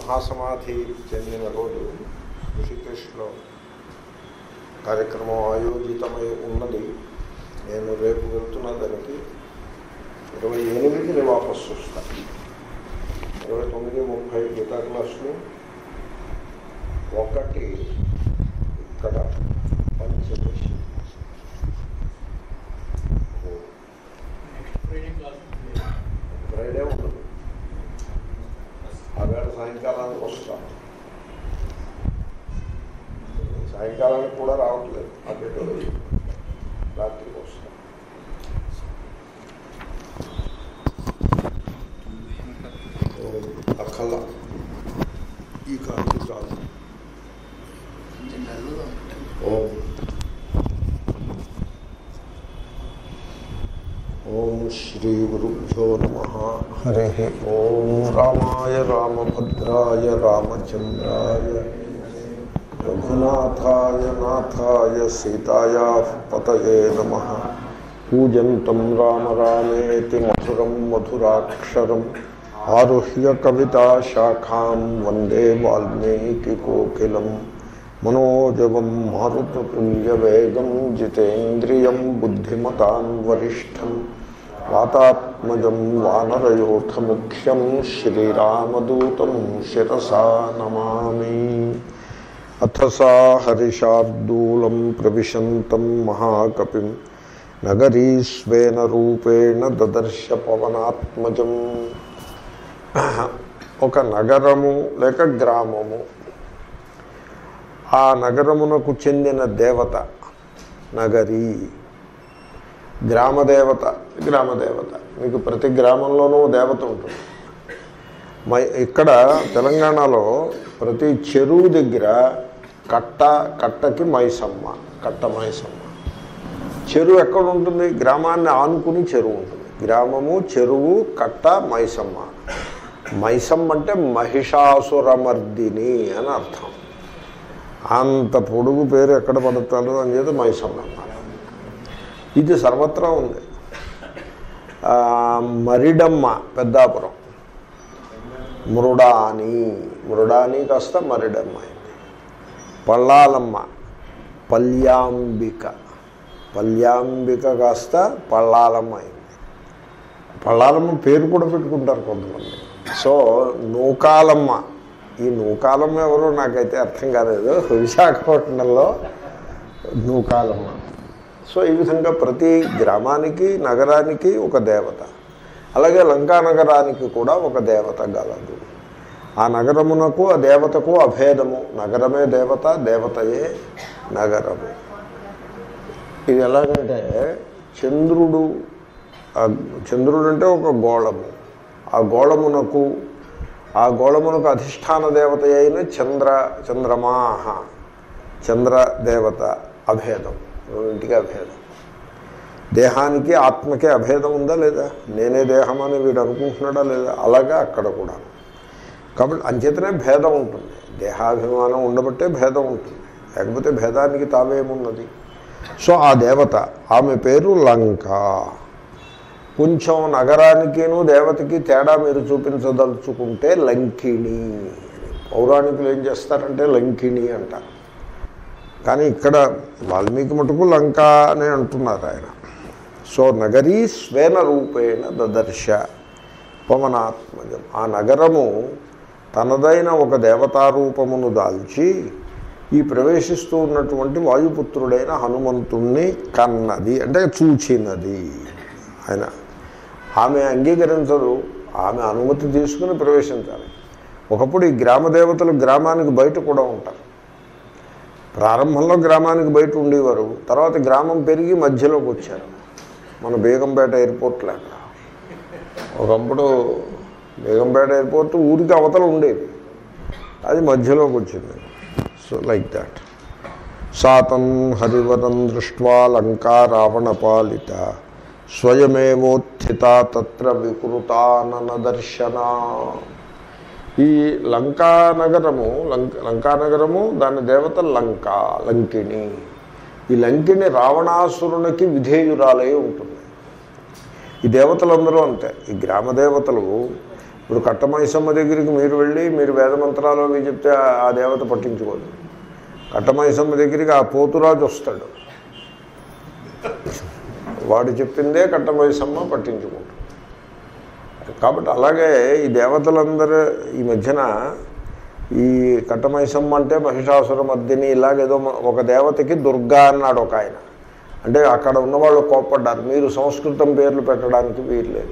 మహాసమాధి చెందిన రోజు ఋషికేశ్లో కార్యక్రమం ఆయోజితమై ఉన్నది నేను రేపు వెళ్తున్న దానికి ఇరవై ఎనిమిదిని వాపసు వస్తాను ఇరవై తొమ్మిది ముప్పై గీతా క్లాసులు ఒకటి ఇక్కడ పంచదశి ఫ్రైడే ఉండదు ఆ వేళ సాయంకాలానికి వస్తాను సాయంకాలానికి కూడా రావట్లేదు అటు రాత్రికి వస్తాను అక్కల ఈ కాదు ఈ కాదు ఓం ఓం శ్రీ గురుభ్యో నమ హరి ఓం రామాయ రామభద్రాయ రామచంద్రాయ రఘునాథాయ నాథాయ సీతాయా పతయే నమ పూజంతం రామ రామేతి మధురం మధురాక్షరం ఆరుహ్య కవితాశాఖాం వందే వాల్మీకికోకిలం మనోజవం మారుతతుల్యవేగం జితేంద్రియం బుద్ధిమతాం వరిష్టం వాతాత్మజం వానరయోథముఖ్యం శ్రీరామదూతం శిరసా నమామి అథ సా హరిషార్దూలం ప్రవిశంతం మహాకపిం నగరీస్వేన రూపేణ దదర్శ పవనాత్మజం ఒక నగరము లేక గ్రామము ఆ నగరమునకు చెందిన దేవత నగరి గ్రామదేవత గ్రామదేవత మీకు ప్రతి గ్రామంలోనూ దేవత ఉంటుంది మై ఇక్కడ తెలంగాణలో ప్రతి చెరువు దగ్గర కట్ట కట్టకి మైసమ్మ కట్ట మైసమ్మ చెరువు ఎక్కడ ఉంటుంది గ్రామాన్ని ఆనుకుని చెరువు ఉంటుంది గ్రామము చెరువు కట్ట మైసమ్మ మైసమ్మ అంటే మహిషాసురమర్దిని అని అర్థం అంత పొడుగు పేరు ఎక్కడ పడుతాడు అని చెప్పి మైసమ్మ అన్నారు ఇది సర్వత్రా ఉంది ఆ, మరిడమ్మ పెద్దాపురం మృడాని మృడాని కాస్త మరిడమ్మ అయింది పళ్ళాలమ్మ పల్యాంబిక పల్యాంబిక కాస్త పళ్ళాలమ్మ అయింది పళ్ళాలమ్మ పేరు కూడా పెట్టుకుంటారు కొంతమంది సో నూకాలమ్మ ఈ నూకాలమ్మ ఎవరో నాకైతే అర్థం కాలేదు విశాఖపట్నంలో నూకాలమ్మ సో ఈ విధంగా ప్రతి గ్రామానికి నగరానికి ఒక దేవత అలాగే లంకా నగరానికి కూడా ఒక దేవత గలదు ఆ నగరమునకు ఆ దేవతకు అభేదము నగరమే దేవత దేవతయే నగరము ఇది ఎలాగంటే చంద్రుడు ఆ చంద్రుడు అంటే ఒక గోళము ఆ గోళమునకు ఆ గోళమునకు అధిష్టాన దేవత అయిన చంద్ర చంద్రమాహ చంద్ర దేవత అభేదం రెండింటికి అభేదం దేహానికి ఆత్మకి అభేదం ఉందా లేదా నేనే దేహం అని వీడు అనుకుంటున్నాడా లేదా అలాగా అక్కడ కూడా కాబట్టి అంచేతనే భేదం ఉంటుంది దేహాభిమానం ఉండబట్టే భేదం ఉంటుంది లేకపోతే భేదానికి తావేమున్నది సో ఆ దేవత ఆమె పేరు లంక కొంచెం నగరానికిను దేవతకి తేడా మీరు చూపించదలుచుకుంటే లంకిణి పౌరాణికులు ఏం చేస్తారంటే లంకిణి అంటారు కానీ ఇక్కడ వాల్మీకి మటుకు లంక అని అంటున్నారు ఆయన సో నగరీ స్వేన రూపేణ దదర్శ పవనాత్మజం ఆ నగరము తనదైన ఒక దేవతారూపమును దాల్చి ఈ ప్రవేశిస్తూ ఉన్నటువంటి వాయుపుత్రుడైన హనుమంతుణ్ణి కన్నది అంటే చూచినది ఆయన ఆమె అంగీకరించదు ఆమె అనుమతి తీసుకుని ప్రవేశించాలి ఒకప్పుడు ఈ గ్రామ దేవతలు గ్రామానికి బయట కూడా ఉంటారు ప్రారంభంలో గ్రామానికి బయట ఉండేవారు తర్వాత గ్రామం పెరిగి మధ్యలోకి వచ్చారు మన బేగంపేట ఎయిర్పోర్ట్ లేక ఒకప్పుడు బేగంపేట ఎయిర్పోర్ట్ ఊరికి అవతల ఉండేది అది మధ్యలోకి వచ్చింది సో లైక్ దాట్ సాతం హరివరం దృష్ట్వా లంకా రావణపాలిత స్వయమేవోత్థిత తత్ర వికృతానన దర్శనా ఈ లంకా నగరము లంక లంకా నగరము దాని దేవత లంక లంకిణి ఈ లంకిణి రావణాసురునికి విధేయురాలై ఉంటుంది ఈ దేవతలందరూ అంతే ఈ గ్రామ దేవతలు ఇప్పుడు కట్టమైసమ్మ దగ్గరికి మీరు వెళ్ళి మీరు వేదమంత్రాలు అవి చెప్తే ఆ- ఆ దేవత పట్టించుకోదు కట్టమైసమ్మ దగ్గరికి ఆ పోతురాజు వస్తాడు వాడు చెప్పిందే కట్టమైసమ్మ పట్టించుకుంటాడు కాబట్టి అలాగే ఈ దేవతలందరూ ఈ మధ్యన ఈ కట్టమైసమ్మ అంటే మహిషాసుర మర్దిని ఇలాగేదో మ- ఒక దేవతకి దుర్గా అన్నాడు ఒక ఆయన అంటే అక్కడ ఉన్నవాళ్ళు కోప్పడ్డారు మీరు సంస్కృతం పేర్లు పెట్టడానికి వీర్లేదు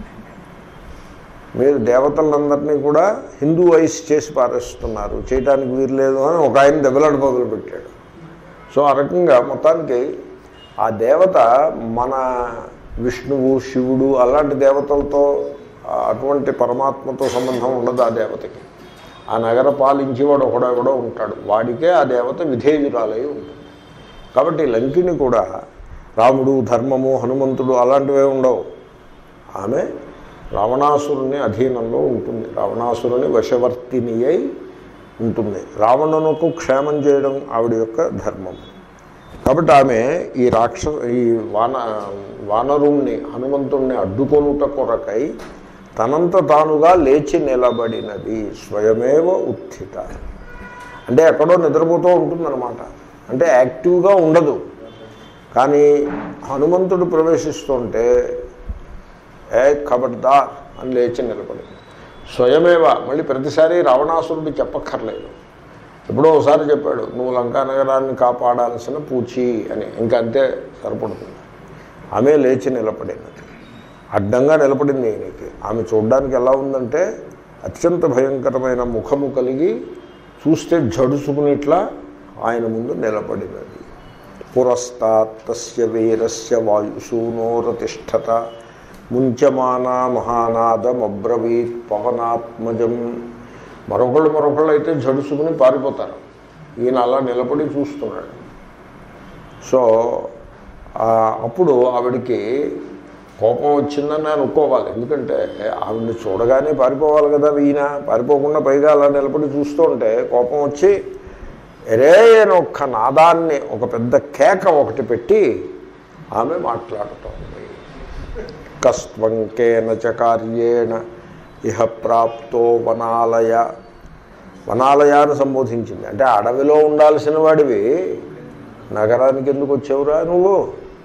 మీరు దేవతలందరినీ కూడా హిందూ ఐస్ చేసి పారేస్తున్నారు చేయడానికి వీర్లేదు అని ఒక ఆయన దెబ్బలాడు మొదలు పెట్టాడు సో ఆ రకంగా మొత్తానికి ఆ దేవత మన విష్ణువు శివుడు అలాంటి దేవతలతో ఆ అటువంటి పరమాత్మతో సంబంధం ఉండదు ఆ దేవతకి ఆ నగర పాలించేవాడు ఒకడో ఎవడో ఉంటాడు వాడికే ఆ దేవత విధేయురాలై ఉంటుంది కాబట్టి లంకిని కూడా రాముడు ధర్మము హనుమంతుడు అలాంటివే ఉండవు ఆమె రావణాసురుని అధీనంలో ఉంటుంది రావణాసురుని వశవర్తిని అయి ఉంటుంది రావణునకు క్షేమం చేయడం ఆవిడ యొక్క ధర్మం కాబట్టి ఆమె ఈ రాక్ష ఈ వాన వానరుణ్ణి హనుమంతుణ్ణి అడ్డుకొనుట కొరకై తనంత తానుగా లేచి నిలబడినది స్వయమేవ ఉత్థిత అంటే ఎక్కడో నిద్రపోతూ ఉంటుందన్నమాట అంటే యాక్టివ్గా ఉండదు కానీ హనుమంతుడు ప్రవేశిస్తుంటే ఏ కబడ్దార్ అని లేచి నిలబడింది స్వయమేవ మళ్ళీ ప్రతిసారి రావణాసురుడు చెప్పక్కర్లేదు ఎప్పుడో ఒకసారి చెప్పాడు నువ్వు లంకా నగరాన్ని కాపాడాల్సిన పూచి అని ఇంకా అంతే సరిపడుతుంది ఆమె లేచి నిలబడినది అడ్డంగా నిలబడింది ఈయనకి ఆమె చూడడానికి ఎలా ఉందంటే అత్యంత భయంకరమైన ముఖము కలిగి చూస్తే జడుచుకునేట్లా ఆయన ముందు నిలబడినది పురస్తాత్ తస్య వీరస్య వాయుసూనోరతిష్టత ముంచమానా మహానాదమబ్రవీత్ పవనాత్మజం మరొకళ్ళు మరొకళ్ళు అయితే జడుసుకుని పారిపోతారు ఈయన అలా నిలబడి చూస్తున్నాడు సో ఆ, అప్పుడు ఆవిడికి కోపం వచ్చిందని అనుకోవాలి ఎందుకంటే ఆవిడని చూడగానే పారిపోవాలి కదా ఈయన పారిపోకుండా పైగా అలా నిలబడి చూస్తూ ఉంటే కోపం వచ్చి ఎరే అని ఒక్క నాదాన్ని ఒక పెద్ద కేక ఒకటి పెట్టి ఆమె మాట్లాడుతోంది కస్త్వంకేన చ కార్యేణ ఇహ ప్రాప్తో వనాలయ వనాలయాన్ని సంబోధించింది అంటే అడవిలో ఉండాల్సిన వాడివి నగరానికి ఎందుకు వచ్చావురా నువ్వు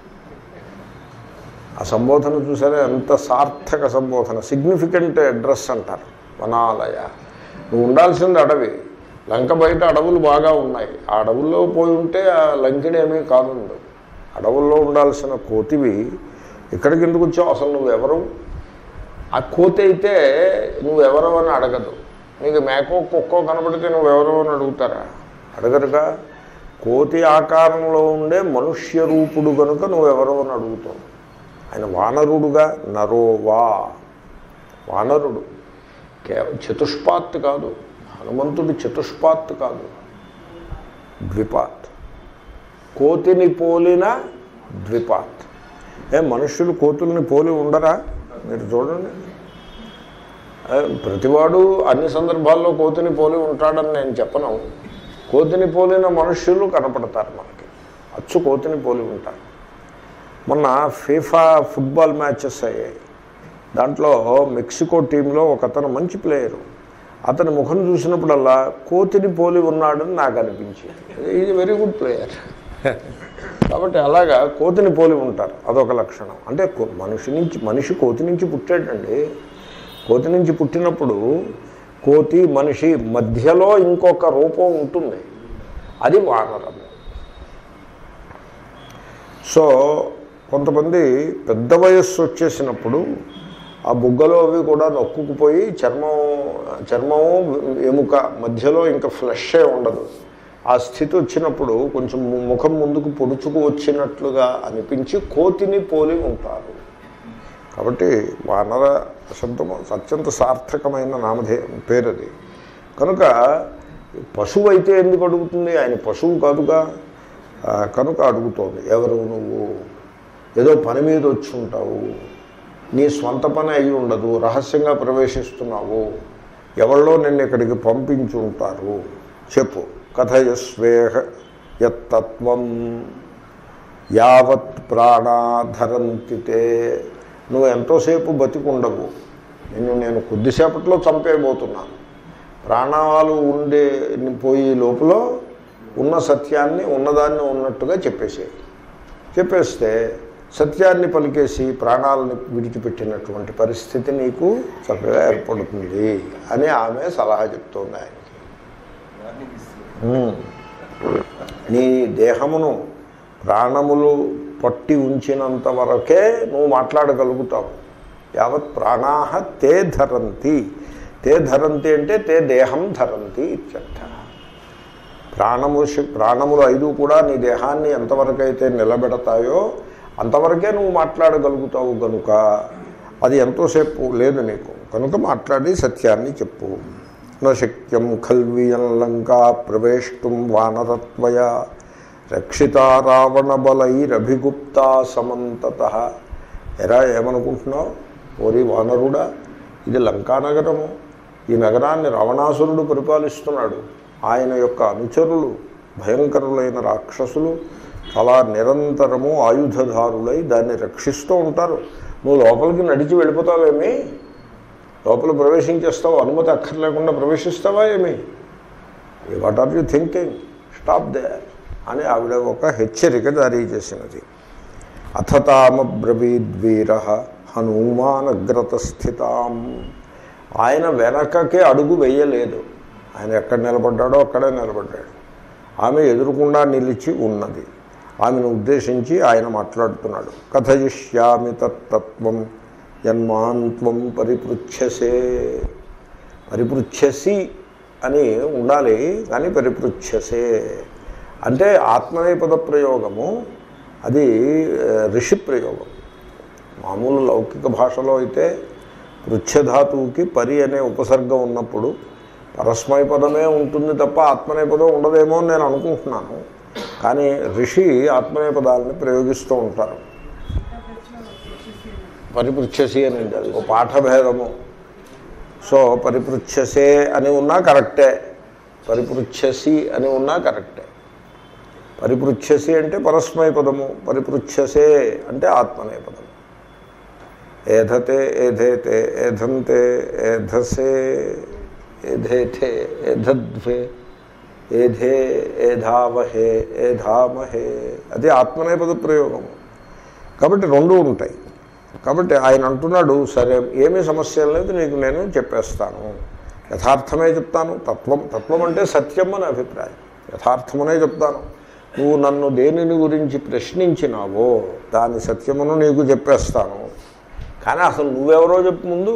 ఆ సంబోధన చూసారా ఎంత సార్థక సంబోధన సిగ్నిఫికెంట్ అడ్రస్ అంటారు వనాలయ నువ్వు ఉండాల్సింది అడవి లంక బయట అడవులు బాగా ఉన్నాయి ఆ అడవుల్లో పోయి ఉంటే ఆ లంకిని ఏమీ కానుండు అడవుల్లో ఉండాల్సిన కోతివి ఇక్కడికి ఎందుకు వచ్చావు అసలు నువ్వెవరు ఆ కోతి అయితే నువ్వెవరు అని అడగదు నీకు మేకో కుక్కో కనబడితే నువ్వెవరు అని అడుగుతారా అడగరుగా కోతి ఆకారంలో ఉండే మనుష్య రూపుడు కనుక నువ్వెవరు అని అడుగుతావు ఆయన వానరుడుగా నరోవా వానరుడు కేవలం చతుష్పాత్ కాదు హనుమంతుడు చతుష్పాత్ కాదు ద్విపాత్ కోతిని పోలిన ద్విపాత్ ఏ మనుష్యులు కోతుల్ని పోలి ఉండరా మీరు చూడండి ఏ, ప్రతివాడు అన్ని సందర్భాల్లో కోతిని పోలి ఉంటాడని నేను చెప్పను కోతిని పోలిన మనుష్యులు కనపడతారు మనకి అచ్చు కోతిని పోలి ఉంటారు మొన్న ఫీఫా ఫుట్బాల్ మ్యాచెస్ అయ్యాయి దాంట్లో మెక్సికో టీంలో ఒక అతను మంచి ప్లేయరు అతని ముఖం చూసినప్పుడల్లా కోతిని పోలి ఉన్నాడని నాకు అనిపించింది ఈజ్ వెరీ గుడ్ ప్లేయర్ కాబట్టి అలాగా కోతిని పోలి ఉంటారు అదొక లక్షణం అంటే కో- మనిషి నుంచి మనిషి కోతి నుంచి పుట్టాడండి కోతి నుంచి పుట్టినప్పుడు కోతి మనిషి మధ్యలో ఇంకొక రూపం ఉంటుంది అది వానరము సో కొంతమంది పెద్ద వయస్సు వచ్చేసినప్పుడు ఆ బుగ్గలో అవి కూడా నొక్కుకుపోయి చర్మం చర్మము ఎముక మధ్యలో ఇంకా ఫ్లెషే ఉండదు ఆ స్థితి వచ్చినప్పుడు కొంచెం ము- ముఖం ముందుకు పొడుచుకు వచ్చినట్లుగా అనిపించి కోతిని పోలి ఉంటారు కాబట్టి వానర శబ్దము అత్యంత సార్థకమైన నామధే పేరది కనుక పశువు అయితే ఎందుకు అడుగుతుంది ఆయన పశువు కాదుగా ఆ, కనుక అడుగుతోంది ఎవరు నువ్వు ఏదో పని మీద వచ్చి ఉంటావు నీ స్వంత పని అయి ఉండదు రహస్యంగా ప్రవేశిస్తున్నావు ఎవరిలో నిన్ను ఇక్కడికి పంపించి ఉంటారు చెప్పు కథయస్వేహ యత్తత్వం యావత్ ప్రాణాధరంతితే నువ్వు ఎంతోసేపు బతికుండవు నిన్ను నేను కొద్దిసేపట్లో చంపేయబోతున్నాను ప్రాణాలు ఉండే పోయి లోపల ఉన్న సత్యాన్ని ఉన్నదాన్ని ఉన్నట్టుగా చెప్పేసేయి చెప్పేస్తే సత్యాన్ని పలికేసి ప్రాణాలను విడిచిపెట్టినటువంటి పరిస్థితి నీకు చక్కగా ఏర్పడుతుంది అని ఆమె సలహా చెప్తోంది ఆయనకి ఉమ్. నీ దేహమును ప్రాణములు పట్టి ఉంచినంత వరకే నువ్వు మాట్లాడగలుగుతావు యావత్ ప్రాణాహ తే ధరంతి తే ధరంతి అంటే తే దేహం ధరంతి ఇత్యర్థ ప్రాణము శ- ప్రాణములు ఐదు కూడా నీ దేహాన్ని ఎంతవరకైతే నిలబెడతాయో అంతవరకే నువ్వు మాట్లాడగలుగుతావు కనుక అది ఎంతోసేపు లేదు నీకు కనుక మాట్లాడి సత్యాన్ని చెప్పు నశక్యం ఖల్వియం లంకా ప్రవేష్టుం వానరత్వయ రక్షితా రావణ బలైరభిగుప్తా సమంతత ఎరా ఏమనుకుంటున్నావు ఓరి వానరుడా ఇది లంకానగరము ఈ నగరాన్ని రావణాసురుడు పరిపాలిస్తున్నాడు ఆయన యొక్క అనుచరులు భయంకరులైన రాక్షసులు చాలా నిరంతరము ఆయుధదారులై దాన్ని రక్షిస్తూ ఉంటారు నువ్వు లోపలికి నడిచి వెళ్ళిపోతావేమి లోపల ప్రవేశించేస్తావు అనుమతి అక్కర్లేకుండా ప్రవేశిస్తావా ఏమి what are you thinking stop there అని ఆవిడ ఒక హెచ్చరిక జారీ చేసినది అథతామబ్రవీద్వీర హనుమానగ్రత స్థితాం ఆయన వెనకకే అడుగు వేయలేదు ఆయన ఎక్కడ నిలబడ్డాడో అక్కడే నిలబడ్డాడు ఆమె ఎదురుకుండా నిలిచి ఉన్నది ఆమెను ఉద్దేశించి ఆయన మాట్లాడుతున్నాడు కథయిష్యామి తత్తత్వం యన్మాంత్వం పరిపృచ్ఛసే పరిపృచ్ఛసి అని ఉండాలి కానీ పరిపృచ్ఛసే అంటే ఆత్మనేపద ప్రయోగము అది ఆ, ఋషి ప్రయోగం మామూలు లౌకిక భాషలో అయితే పృచ్ఛధాతువుకి పరి అనే ఉపసర్గం ఉన్నప్పుడు పరస్మయ పదమే ఉంటుంది తప్ప ఆత్మనేపదం ఉండదేమో అని నేను అనుకుంటున్నాను కానీ ఋషి ఆత్మనేపదాలని ప్రయోగిస్తూ ఉంటారు పరిపృచ్ఛసి అని అది ఒక పాఠభేదము సో పరిపృచ్ఛసే అని ఉన్నా కరెక్టే పరిపృచ్ఛసి అని ఉన్నా కరెక్టే పరిపృచ్ఛసి అంటే పరస్మయ పదము పరిపృచ్ఛసే అంటే ఆత్మనే పదము ఏధతే ఏధేతే ఏధంతే ఏధసే ఏధేథే ఏధద్వే ఏధే ఏధావహే ఏధామహే అది ఆత్మనేపద ప్రయోగము కాబట్టి రెండు ఉంటాయి కాబట్టి ఆయన అంటున్నాడు సరే ఏమీ సమస్య లేదు నీకు నేను చెప్పేస్తాను యథార్థమే చెప్తాను తత్వం తత్వం అంటే సత్యం అని అభిప్రాయం యథార్థమునే చెప్తాను నువ్వు నన్ను దేనిని గురించి ప్రశ్నించినావో దాని సత్యమును నీకు చెప్పేస్తాను కానీ అసలు నువ్వెవరో చెప్పు ముందు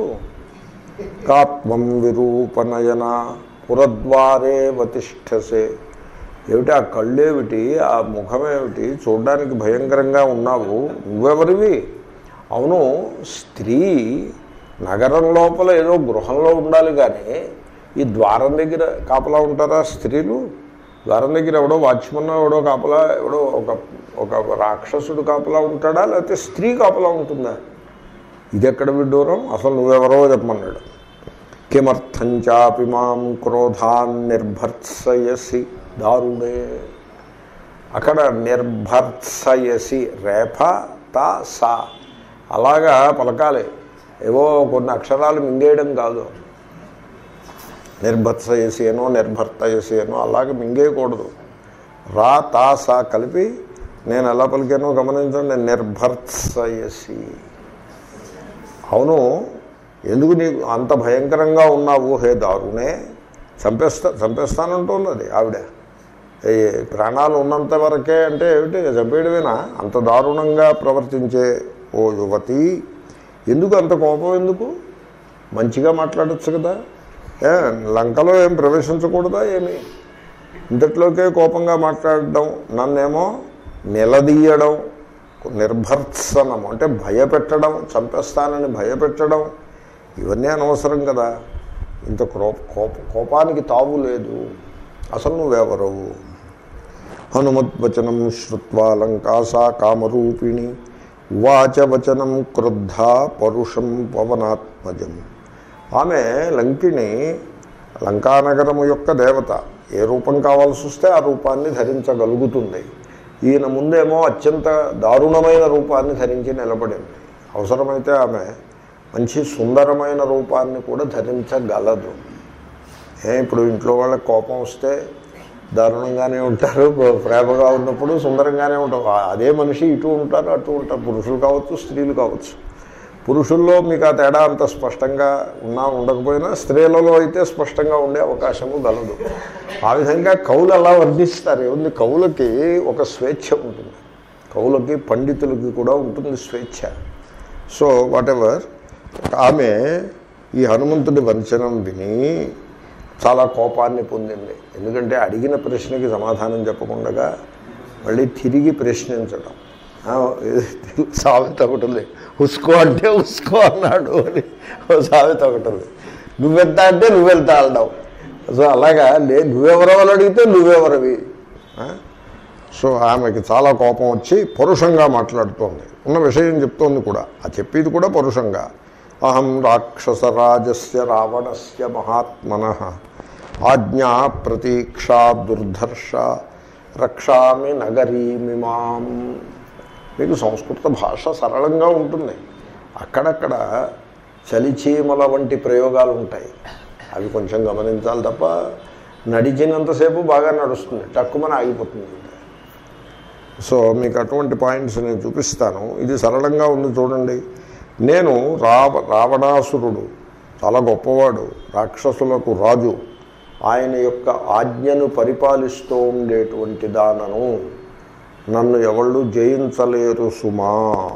కాత్వం విరూపనయన పురద్వారే వతిష్టసే ఏమిటి ఆ కళ్ళేమిటి ఆ ముఖమేమిటి చూడడానికి భయంకరంగా ఉన్నావు నువ్వెవరివి అవును స్త్రీ నగరం లోపల ఏదో గృహంలో ఉండాలి కానీ ఈ ద్వారం దగ్గర కాపలా ఉంటారా స్త్రీలు ద్వారం దగ్గర ఎవడో వాచ్మన్ ఎవడో కాపలా ఎవడో ఒక ఒక రాక్షసుడు కాపలా ఉంటాడా లేకపోతే స్త్రీ కాపలా ఉంటుందా ఇది ఎక్కడ విడ్డూరం అసలు నువ్వెవరో చెప్పమన్నాడు కిమర్థం చాపి మాం క్రోధాన్ నిర్భర్త్సయసి దారుణే అక్కడ నిర్భర్త్సయసి రేఫ తా సా అలాగా పలకాలి ఏవో కొన్ని అక్షరాలు మింగేయడం కాదు నిర్భర్త్సయసి అనో నిర్భర్తయసి అనో అలాగే మింగేయకూడదు రా తా సా కలిపి నేను ఎలా పలికానో గమనించండి నిర్భర్త్సయసి అవును ఎందుకు నీకు అంత భయంకరంగా ఉన్నావు హే దారుణే చంపేస్తా చంపేస్తానంటుంది అది ఆవిడ ఈ ప్రాణాలు ఉన్నంత వరకే అంటే ఏమిటి చంపేయడమేనా అంత దారుణంగా ప్రవర్తించే ఓ యువతి ఎందుకు అంత కోపం ఎందుకు మంచిగా మాట్లాడచ్చు కదా ఏ లంకలో ఏం ప్రవేశించకూడదా ఏమి ఇంతట్లోకే కోపంగా మాట్లాడడం నన్నేమో నిలదీయడం నిర్భర్త్సనం అంటే భయపెట్టడం చంపేస్తానని భయపెట్టడం ఇవన్నీ అనవసరం కదా ఇంత కోప కోప కోపానికి తావు లేదు అసలు నువ్వెవరవు హనుమద్వచనం శ్రుత్వా లంకాసా కామరూపిణి ఉవాచ వచనం క్రుద్ధ పరుషం పవనాత్మజం ఆమె లంకిని లంకానగరము యొక్క దేవత ఏ రూపం కావాల్సి వస్తే ఆ రూపాన్ని ధరించగలుగుతుంది ఈయన ముందేమో అత్యంత దారుణమైన రూపాన్ని ధరించి నిలబడింది అవసరమైతే ఆమె మంచి సుందరమైన రూపాన్ని కూడా ధరించగలదు ఏ ఇప్పుడు ఇంట్లో వాళ్ళకి కోపం వస్తే దారుణంగానే ఉంటారు ప్రేమగా ఉన్నప్పుడు సుందరంగానే ఉంటారు ఆ- అదే మనిషి ఇటు ఉంటారు అటు ఉంటారు పురుషులు కావచ్చు స్త్రీలు కావచ్చు పురుషుల్లో మీకు ఆ తేడా అంత స్పష్టంగా ఉన్నా ఉండకపోయినా స్త్రీలలో అయితే స్పష్టంగా ఉండే అవకాశము గలదు ఆ విధంగా కవులు అలా వర్ణిస్తారు ఏముంది కవులకి ఒక స్వేచ్ఛ ఉంటుంది కవులకి పండితులకి కూడా ఉంటుంది స్వేచ్ఛ సో వాట్ ఎవర్ ఆమె ఈ హనుమంతుడి వంచనం విని చాలా కోపాన్ని పొందింది ఎందుకంటే అడిగిన ప్రశ్నకి సమాధానం చెప్పకుండా మళ్ళీ తిరిగి ప్రశ్నించడం ఆ, ఇది సామెత ఒకటి ఉంది ఉస్కో అంటే ఉస్కో అన్నాడు అని ఓ సామెత ఒకటి ఉంది నువ్వెంత అంటే నువ్వెంత అనడం సో అలాగా లే నువ్వెవరో అని అడిగితే నువ్వెవరవి ఆ? సో ఆమెకి చాలా కోపం వచ్చి పరుషంగా మాట్లాడుతోంది ఉన్న విషయం చెప్తోంది కూడా ఆ చెప్పేది కూడా పరుషంగా అహం రాక్షసరాజస్య రావణస్య మహాత్మన ఆజ్ఞా ప్రతీక్షా దుర్ధర్ష రక్షామి నగరీమిమాం మీకు సంస్కృత భాష సరళంగా ఉంటుంది అక్కడక్కడ చలిచీమల వంటి ప్రయోగాలు ఉంటాయి అవి కొంచెం గమనించాలి తప్ప నడిచినంతసేపు బాగా నడుస్తుంది టక్కుమని ఆగిపోతుంది సో మీకు అటువంటి పాయింట్స్ నేను చూపిస్తాను ఇది సరళంగా ఉంది చూడండి నేను రావ రావణాసురుడు చాలా గొప్పవాడు రాక్షసులకు రాజు ఆయన యొక్క ఆజ్ఞను పరిపాలిస్తూ ఉండేటువంటి దానను నన్ను ఎవళ్ళు జయించలేరు సుమా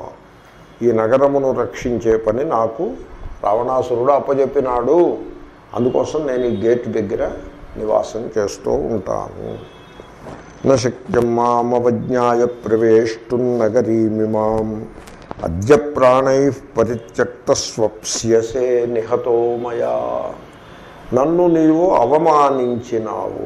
ఈ నగరమును రక్షించే పని నాకు రావణాసురుడు అప్పజెప్పినాడు అందుకోసం నేను ఈ గేట్ దగ్గర నివాసం చేస్తూ ఉంటాను నశక్యం మామవజ్ఞాయ ప్రవేష్టుం నగరీమిమాం అద్య ప్రాణై పరిత్యక్త స్వప్స్యసే నిహతో మయా నన్ను నీవు అవమానించినావు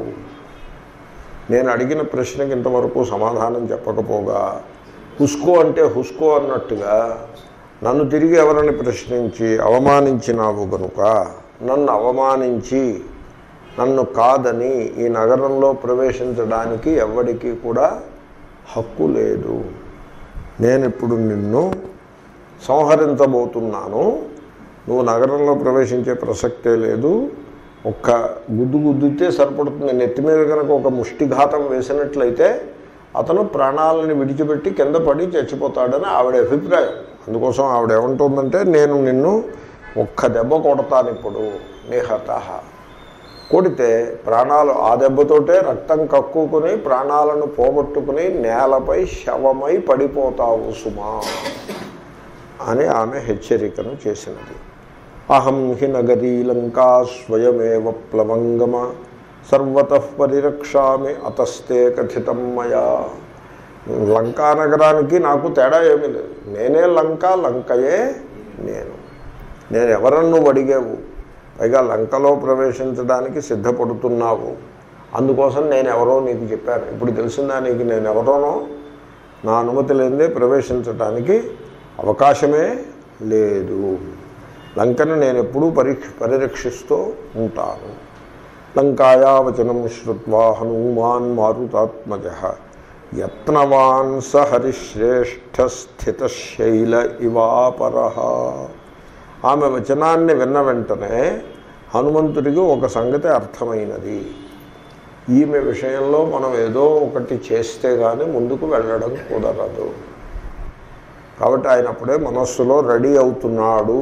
నేను అడిగిన ప్రశ్నకి ఇంతవరకు సమాధానం చెప్పకపోగా హుస్కో అంటే హుస్కో అన్నట్టుగా నన్ను తిరిగి ఎవరిని ప్రశ్నించి అవమానించినావు గనుక నన్ను అవమానించి నన్ను కాదని ఈ నగరంలో ప్రవేశించడానికి ఎవ్వడికి కూడా హక్కు లేదు నేను ఇప్పుడు నిన్ను సంహరించబోతున్నాను నువ్వు నగరంలో ప్రవేశించే ప్రసక్తే లేదు ఒక్క గుద్దు గుద్దితే సరిపడుతుంది నెత్తి మీద కనుక ఒక ముష్టిఘాతం వేసినట్లయితే అతను ప్రాణాలను విడిచిపెట్టి కింద పడి చచ్చిపోతాడని ఆవిడ అభిప్రాయం అందుకోసం ఆవిడ ఏమంటుందంటే నేను నిన్ను ఒక్క దెబ్బ కొడతాను ఇప్పుడు నిహత కొడితే ప్రాణాలు ఆ దెబ్బతోటే రక్తం కక్కుకుని ప్రాణాలను పోగొట్టుకుని నేలపై శవమై పడిపోతావు సుమా అని ఆమె హెచ్చరికను చేసినది అహం హి నగరీ లంకా స్వయమేవ ప్లవంగమ సర్వత పరిరక్షామి అతస్తే కథితం మయా లంకా నగరానికి నాకు తేడా ఏమీ లేదు నేనే లంక లంకయే నేను నేను ఎవరನ್ನು నువ్వు అడిగావు పైగా లంకలో ప్రవేశించడానికి సిద్ధపడుతున్నావు అందుకోసం నేను ఎవరో నీకు చెప్పాను ఇప్పుడు తెలిసిందా నీకు నేను ఎవరోనో నా అనుమతి లేదే ప్రవేశించడానికి అవకాశమే లేదు లంకను నేను ఎప్పుడూ పరీక్ష పరిరక్షిస్తూ ఉంటాను లంకాయా వచనం శ్రుత్వా హనుమాన్ మారుతాత్మజ యత్నవాన్ స హరిశ్రేష్ఠ స్థితశైల ఇవాపర ఆమె వచనాన్ని విన్న వెంటనే హనుమంతుడికి ఒక సంగతి అర్థమైనది ఈమె విషయంలో మనం ఏదో ఒకటి చేస్తే కానీ ముందుకు వెళ్ళడం కుదరదు కాబట్టి ఆయన అప్పుడే మనస్సులో రెడీ అవుతున్నాడు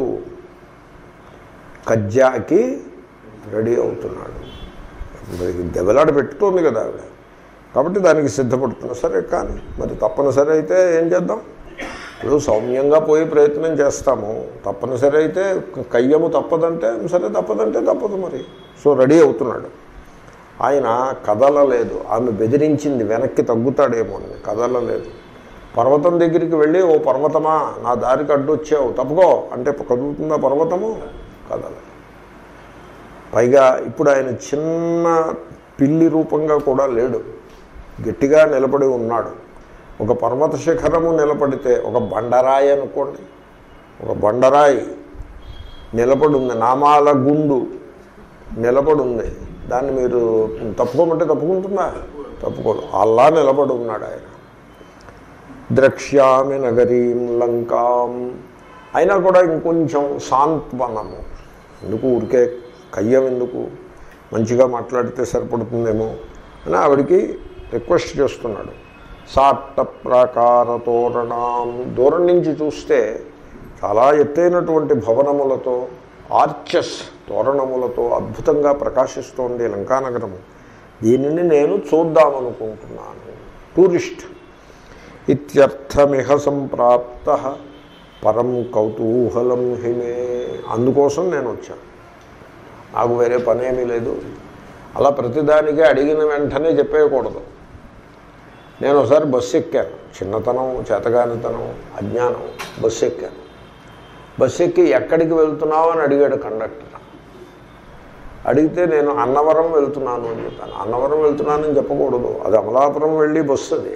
కజ్జాకి రెడీ అవుతున్నాడు మరి దెబ్బలాడ పెట్టుతోంది కదా ఆవిడ కాబట్టి దానికి సిద్ధపడుతున్నా సరే కానీ మరి తప్పనిసరి అయితే ఏం చేద్దాం ఇప్పుడు సౌమ్యంగా పోయి ప్రయత్నం చేస్తాము తప్పనిసరి అయితే కయ్యము తప్పదంటే సరే తప్పదంటే తప్పదు మరి సో రెడీ అవుతున్నాడు ఆయన కదలలేదు ఆమె బెదిరించింది వెనక్కి తగ్గుతాడేమో అని కదలలేదు పర్వతం దగ్గరికి వెళ్ళి ఓ పర్వతమా నా దారికి అడ్డు వచ్చావు తప్పుకో అంటే కదులుతుందా పర్వతము కదలదు పైగా ఇప్పుడు ఆయన చిన్న పిల్లి రూపంగా కూడా లేడు గట్టిగా నిలబడి ఉన్నాడు ఒక పర్వత శిఖరము నిలబడితే ఒక బండరాయి అనుకోండి ఒక బండరాయి నిలబడి ఉంది నామాల గుండు నిలబడి ఉంది దాన్ని మీరు తప్పుకోమంటే తప్పుకుంటుందా తప్పుకోదు అలా నిలబడి ఉన్నాడు ఆయన ద్రక్ష్యామి నగరీం లంకాం అయినా కూడా ఇంకొంచెం సాంత్వనము ఎందుకు ఊరికే కయ్యం ఎందుకు మంచిగా మాట్లాడితే సరిపడుతుందేమో అని ఆవిడికి రిక్వెస్ట్ చేస్తున్నాడు సాట్ట ప్రాకార తోరణం దూరం నుంచి చూస్తే చాలా ఎత్తైనటువంటి భవనములతో ఆర్చెస్ తోరణములతో అద్భుతంగా ప్రకాశిస్తోంది లంకానగరము దీనిని నేను చూద్దామనుకుంటున్నాను టూరిస్ట్ ఇత్యర్థమిహ సంప్రాప్త పరం కౌతూహలం హిమే అందుకోసం నేను వచ్చాను నాకు వేరే పనేమీ లేదు అలా ప్రతిదానికే అడిగిన వెంటనే చెప్పేయకూడదు నేను ఒకసారి బస్సు ఎక్కాను చిన్నతనం చేతగానితనం అజ్ఞానం బస్సు ఎక్కాను బస్సు ఎక్కి ఎక్కడికి వెళ్తున్నావు అని అడిగాడు కండక్టర్ అడిగితే నేను అన్నవరం వెళ్తున్నాను అని చెప్పాను అన్నవరం వెళ్తున్నానని చెప్పకూడదు అది అమలాపురం వెళ్ళి బస్సు అది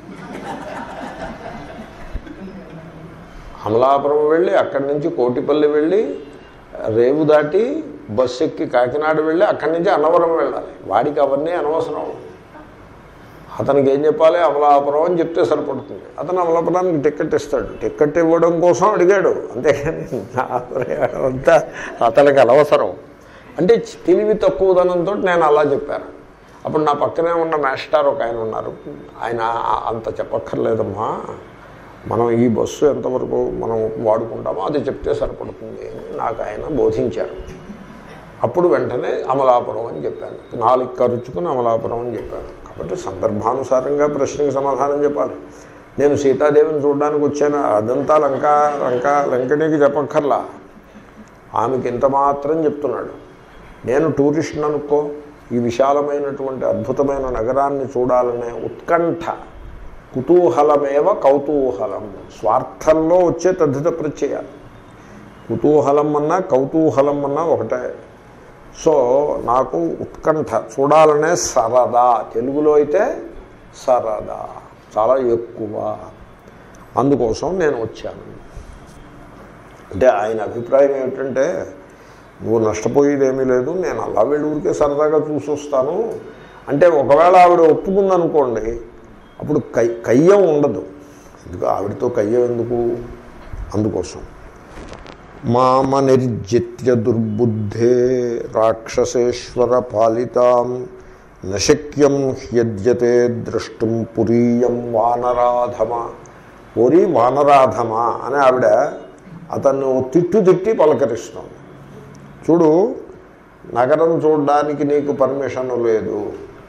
అమలాపురం వెళ్ళి అక్కడి నుంచి కోటిపల్లి వెళ్ళి రేవు దాటి బస్సు ఎక్కి కాకినాడ వెళ్ళి అక్కడి నుంచి అన్నవరం వెళ్ళాలి వాడికి అవన్నీ అనవసరం అతనికి ఏం చెప్పాలి అమలాపురం అని చెప్తే సరిపడుతుంది అతను అమలాపురానికి టికెట్ ఇస్తాడు టికెట్ ఇవ్వడం కోసం అడిగాడు అంతేగాని నా ప్రయాణం అంతా అతనికి అనవసరం అంటే తెలివి తక్కువదనంతో నేను అలా చెప్పాను అప్పుడు నా పక్కనే ఉన్న మాస్టర్ ఒక ఆయన ఉన్నారు ఆయన అంత చెప్పక్కర్లేదమ్మా మనం ఈ బస్సు ఎంతవరకు మనం వాడుకుంటామో అది చెప్తే సరిపడుతుంది అని నాకు ఆయన బోధించారు అప్పుడు వెంటనే అమలాపురం అని చెప్పాను నాలుగు ఖర్చుకుని అమలాపురం అని చెప్పాను కాబట్టి సందర్భానుసారంగా ప్రశ్నకి సమాధానం చెప్పాలి నేను సీతాదేవిని చూడడానికి వచ్చాను అదంతా లంక లంక లంకనికి చెప్పక్కర్లా ఆమెకి ఇంత మాత్రం చెప్తున్నాడు నేను టూరిస్ట్ అనుకో ఈ విశాలమైనటువంటి అద్భుతమైన నగరాన్ని చూడాలనే ఉత్కంఠ కుతూహలమేవ కౌతూహలం స్వార్థంలో వచ్చే తద్ధిత ప్రత్యయాలు కుతూహలం అన్నా కౌతూహలం అన్నా ఒకటే సో నాకు ఉత్కంఠ చూడాలనే సరదా తెలుగులో అయితే సరదా చాలా ఎక్కువ అందుకోసం నేను వచ్చాను అంటే ఆయన అభిప్రాయం ఏమిటంటే నువ్వు నష్టపోయేది ఏమీ లేదు నేను అలా వెళ్ళి ఊరికే సరదాగా చూసి వస్తాను అంటే ఒకవేళ ఆవిడ ఒప్పుకుందనుకోండి అప్పుడు కై కయ్యం ఉండదు ఎందుకు ఆవిడతో కయ్యం ఎందుకు అందుకోసం మామ నిర్జిత్య దుర్బుద్ధే రాక్షసేశ్వర పాలితాం నశక్యం హ్యద్యతే ద్రష్టుం పురీయం వానరాధమ ఓరి వానరాధమ అని ఆవిడ అతన్ని తిట్టు తిట్టి పలకరిస్తుంది చూడు నగరం చూడడానికి నీకు పర్మిషన్ లేదు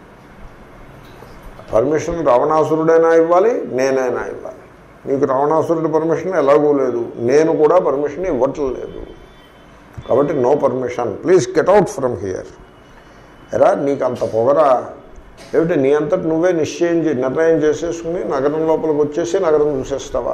పర్మిషన్ రావణాసురుడైనా ఇవ్వాలి నేనైనా ఇవ్వాలి నీకు రావణాసురుడి పర్మిషన్ ఎలాగూ లేదు నేను కూడా పర్మిషన్ ఇవ్వట్లేదు కాబట్టి no permission please get out from here ఎరా నీకు అంత పొగరా ఏమిటి నీ అంతటి నువ్వే నిశ్చయం చే- నిర్ణయం చేసేసుకుని నగరం లోపలికి వచ్చేసి నగరం చూసేస్తావా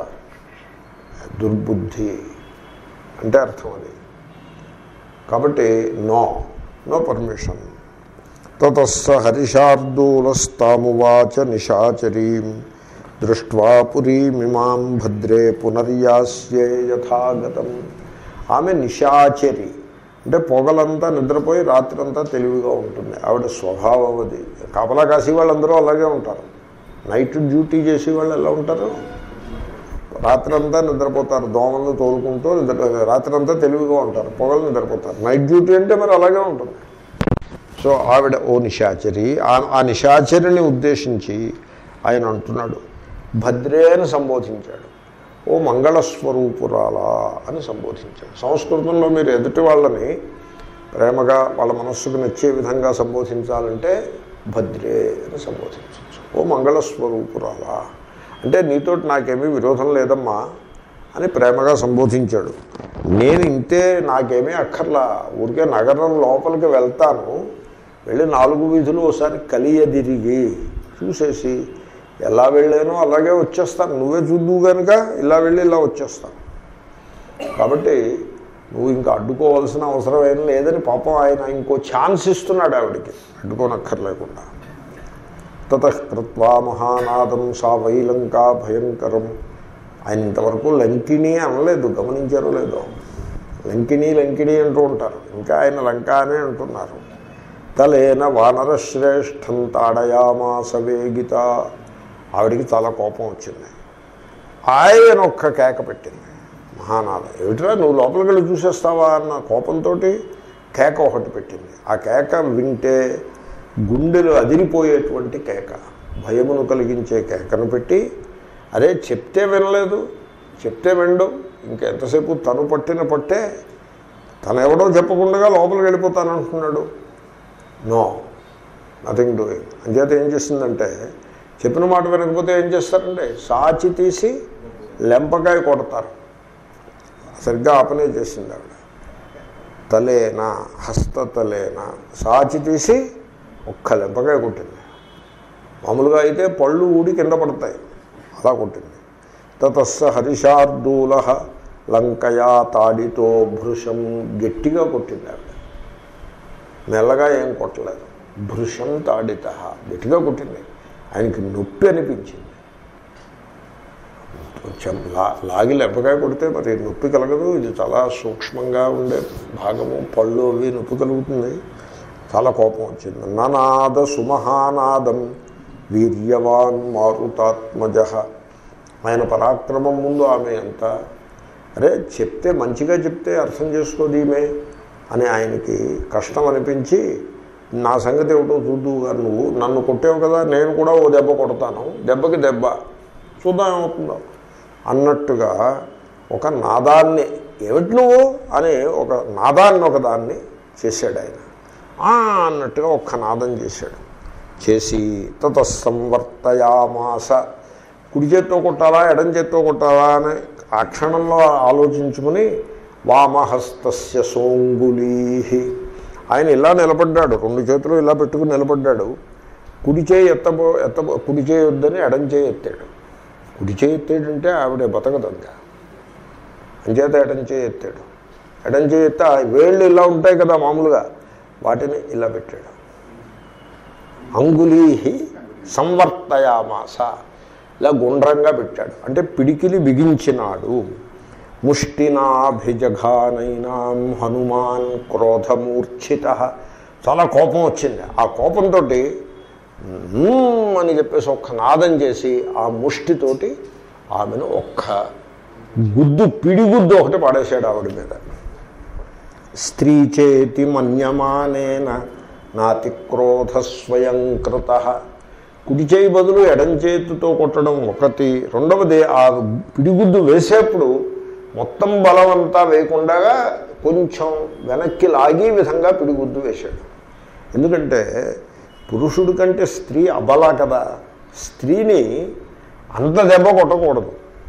దుర్బుద్ధి అంటే అర్థం అది కాబట్టి నో నో పర్మిషన్ తతస్స హరిషార్దూలస్తామువాచ నిశాచరీం దృష్ట్వా పురీమిమాం భద్రే పునర్యాస్యే యథాగతం ఆమె నిశాచరి అంటే పొగలంతా నిద్రపోయి రాత్రంతా తెలివిగా ఉంటుంది ఆవిడ స్వభావం అది కాపలా కాసి వాళ్ళందరూ అలాగే ఉంటారు నైట్ డ్యూటీ చేసే వాళ్ళు ఎలా ఉంటారు రాత్రంతా నిద్రపోతారు దోమలను తోలుకుంటూ నిద్ర రాత్రంతా తెలివిగా ఉంటారు పొగలు నిద్రపోతారు నైట్ డ్యూటీ అంటే మరి అలాగే ఉంటుంది సో ఆవిడ ఓ నిశాచరి ఆ- ఆ నిశాచరిని ఉద్దేశించి ఆయన అంటున్నాడు భద్రే అని సంబోధించాడు ఓ మంగళస్వరూపురాలా అని సంబోధించాడు సంస్కృతంలో మీరు ఎదుటి వాళ్ళని ప్రేమగా వాళ్ళ మనస్సుకు నచ్చే విధంగా సంబోధించాలంటే భద్రే అని సంబోధించవచ్చు ఓ మంగళస్వరూపురాలా అంటే నీతోటి నాకేమీ విరోధం లేదమ్మా అని ప్రేమగా సంబోధించాడు నేను ఇంతే నాకేమీ అక్కర్లా ఊరికే నగరం లోపలికి వెళ్తాను వెళ్ళి నాలుగు వీధులు ఒకసారి కలియదిరిగి చూసేసి ఎలా వెళ్ళానో అలాగే వచ్చేస్తాను నువ్వే చూద్దువు కనుక ఇలా వెళ్ళి ఇలా వచ్చేస్తాను కాబట్టి నువ్వు ఇంకా అడ్డుకోవాల్సిన అవసరం ఏం లేదని పాపం ఆయన ఇంకో ఛాన్స్ ఇస్తున్నాడు ఆవిడికి అడ్డుకోనక్కర్లేకుండా తతకృత్వా మహానాదం సా వైలంకా భయంకరం ఆయన ఇంతవరకు లంకిణి అనలేదు గమనించారో లేదో లంకిణి లంకిణి అంటూ ఉంటారు ఇంకా ఆయన లంక అనే అంటున్నారు తలేన వానరశ్రేష్టం తాడయామాస వేగిత ఆవిడికి చాలా కోపం వచ్చింది ఆయన ఒక్క కేక పెట్టింది మహానాథ ఏమిట్రా నువ్వు లోపలికి వెళ్ళి చూసేస్తావా అన్న కోపంతో కేక ఒకటి పెట్టింది ఆ కేక వింటే గుండెలు అదిరిపోయేటువంటి కేక భయమును కలిగించే కేకను పెట్టి అరే చెప్తే వినలేదు చెప్తే వినడు ఇంకెంతసేపు తను పట్టిన పట్టే తను ఎవడో చెప్పకుండా లోపలికి వెళ్ళిపోతానంటున్నాడు నో నథింగ్ డూయింగ్ అంచేత ఏం చేసిందంటే చెప్పిన మాట వినకపోతే ఏం చేస్తారంటే సాచి తీసి లెంపకాయ కొడతారు సరిగ్గా ఆపనే చేసింది ఆవిడ తలేనా హస్తతలేనా సాచి తీసి ఒక్క లెంపకాయ కొట్టింది మామూలుగా అయితే పళ్ళు ఊడి కింద పడతాయి అలా కొట్టింది తతస్స హరిషార్దూల లంకయా తాడితో భృషం గట్టిగా కొట్టింది ఆవిడ మెల్లగా ఏం కొట్టలేదు భృషం తాడిత గట్టిగా కొట్టింది ఆయనకి నొప్పి అనిపించింది కొంచెం లా లాగి లెంపకాయ కొడితే మరి నొప్పి కలగదు ఇది చాలా సూక్ష్మంగా ఉండే భాగము పళ్ళు అవి నొప్పి కలుగుతుంది చాలా కోపం వచ్చింది ననాద సుమహానాదం వీర్యవాన్ మారుతాత్మజ ఆయన పరాక్రమం ముందు ఆమె ఎంత అరే చెప్తే మంచిగా చెప్తే అర్థం చేసుకోదు ఈమె అని ఆయనకి కష్టం అనిపించి నా సంగతి ఏమిటో చూద్దు గారు నువ్వు నన్ను కొట్టావు కదా నేను కూడా ఓ దెబ్బ కొడతాను దెబ్బకి దెబ్బ చూద్దాం ఏమవుతుందో అన్నట్టుగా ఒక నాదాన్ని ఏమిటి నువ్వు అని ఒక నాదాన్ని ఒక దాన్ని చేశాడు ఆయన "ఆ" అన్నట్టుగా ఒక్క నాదం చేశాడు చేసి తత సంవర్తయామాస కుడి చేత్తో కొట్టాలా ఎడం చేత్తో కొట్టాలా అని ఆ క్షణంలో ఆలోచించుకుని వామహస్తస్య సోంగులీ ఆయన ఇలా నిలబడ్డాడు రెండు చేతులు ఇలా పెట్టుకుని నిలబడ్డాడు కుడి చేయి ఎత్తబో ఎత్తబో కుడి చేయి వద్దని ఎడం చేయి ఎత్తాడు కుడి చేయి ఎత్తాడంటే ఆవిడ బతకదంగా అంచేత ఎడం చేయి ఎత్తాడు ఎడం చేయి ఎత్తే ఆ వేళ్ళు ఇలా ఉంటాయి కదా మామూలుగా వాటిని ఇలా పెట్టాడు అంగుళీ సంవర్తయామాస ఇలా గుండ్రంగా పెట్టాడు అంటే పిడికిలి బిగించినాడు ముష్టినాభిజఘానైనాం హనుమాన్ క్రోధమూర్ఛిత చాలా కోపం వచ్చింది ఆ కోపంతో అని చెప్పేసి ఒక్క నాదం చేసి ఆ ముష్టితోటి ఆమెను ఒక్క గుద్దు పిడిగుద్దు ఒకటి పడేశాడు ఆవిడ మీద స్త్రీ చేతి మన్యమానేన నాతి క్రోధ స్వయం కృత కుడి చేయి బదులు ఎడం చేతితో కొట్టడం ఒకటి రెండవది ఆ పిడిగుద్దు వేసేప్పుడు మొత్తం బలం అంతా వేయకుండా కొంచెం వెనక్కి లాగి విధంగా పిడిగుద్దు వేశాడు ఎందుకంటే పురుషుడి కంటే స్త్రీ అబల కదా స్త్రీని అంత దెబ్బ కొట్టకూడదు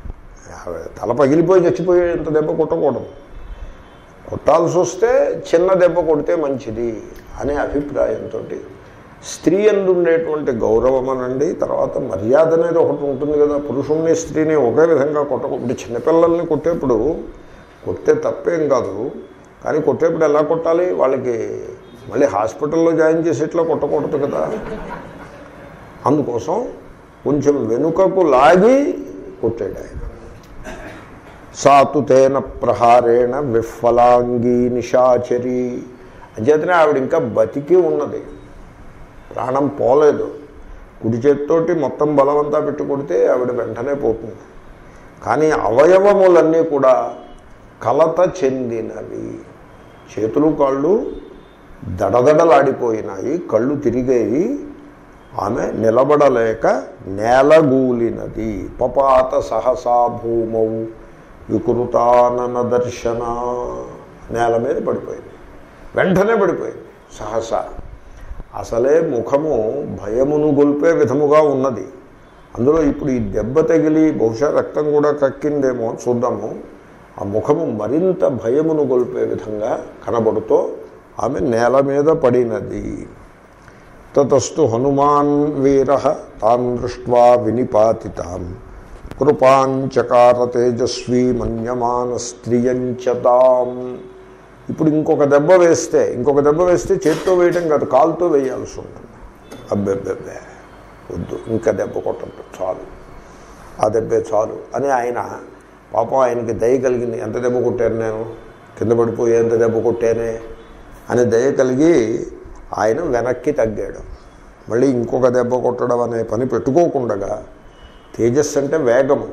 తల పగిలిపోయి చచ్చిపోయేంత దెబ్బ కొట్టకూడదు కొట్టాల్సి వస్తే చిన్న దెబ్బ కొడితే మంచిది అనే అభిప్రాయంతో స్త్రీ ఎందు ఉండేటువంటి గౌరవం అనండి తర్వాత మర్యాద అనేది ఒకటి ఉంటుంది కదా పురుషుణ్ణి స్త్రీని ఒకే విధంగా కొట్టకూడదు చిన్నపిల్లల్ని కొట్టేప్పుడు కొట్టే తప్పేం కాదు కానీ కొట్టేప్పుడు ఎలా కొట్టాలి వాళ్ళకి మళ్ళీ హాస్పిటల్లో జాయిన్ చేసేట్లా కొట్టకూడదు కదా అందుకోసం కొంచెం వెనుకకు లాగి కొట్టాడు ఆయన సాతు తేన ప్రహారేణ విఫలాంగీ నిశాచరి అంచేతనే ఆవిడ ఇంకా బతికి ఉన్నది ప్రాణం పోలేదు కుడి చేత్తోటి మొత్తం బలమంతా పెట్టి కొడితే ఆవిడ వెంటనే పోతుంది కానీ అవయవములన్నీ కూడా కలత చెందినవి చేతులు కాళ్ళు దడదడలాడిపోయినాయి కళ్ళు తిరిగేవి ఆమె నిలబడలేక నేలగూలినది పపాత సహసా భూమౌ వికృతానన దర్శన నేల మీద పడిపోయింది వెంటనే పడిపోయింది సహసా అసలే ముఖము భయమును గొల్పే విధముగా ఉన్నది అందులో ఇప్పుడు ఈ దెబ్బ తగిలి బహుశా రక్తం కూడా కక్కిందేమో చూద్దాము ఆ ముఖము మరింత భయమును గొల్పే విధంగా కనబడుతూ ఆమె నేల మీద పడినది తతస్తు హనుమాన్ వీర తాన్ దృష్ట్వా వినిపాతితాం కృపాంచకార తేజస్వీ మన్యమాన స్త్రియంచతాం ఇప్పుడు ఇంకొక దెబ్బ వేస్తే ఇంకొక దెబ్బ వేస్తే చేత్తో వేయడం కాదు కాలుతో వేయాల్సి ఉంటుంది అబ్బెబ్బెబ్బే వద్దు ఇంకా దెబ్బ కొట్టద్దు చాలు ఆ దెబ్బే చాలు అని ఆయన పాపం ఆయనకి దయ కలిగింది ఎంత దెబ్బ కొట్టాను నేను కింద పడిపోయి ఎంత దెబ్బ కొట్టానే అని దయ కలిగి ఆయన వెనక్కి తగ్గాడు మళ్ళీ ఇంకొక దెబ్బ కొట్టడం అనే పని పెట్టుకోకుండా తేజస్సు అంటే వేగము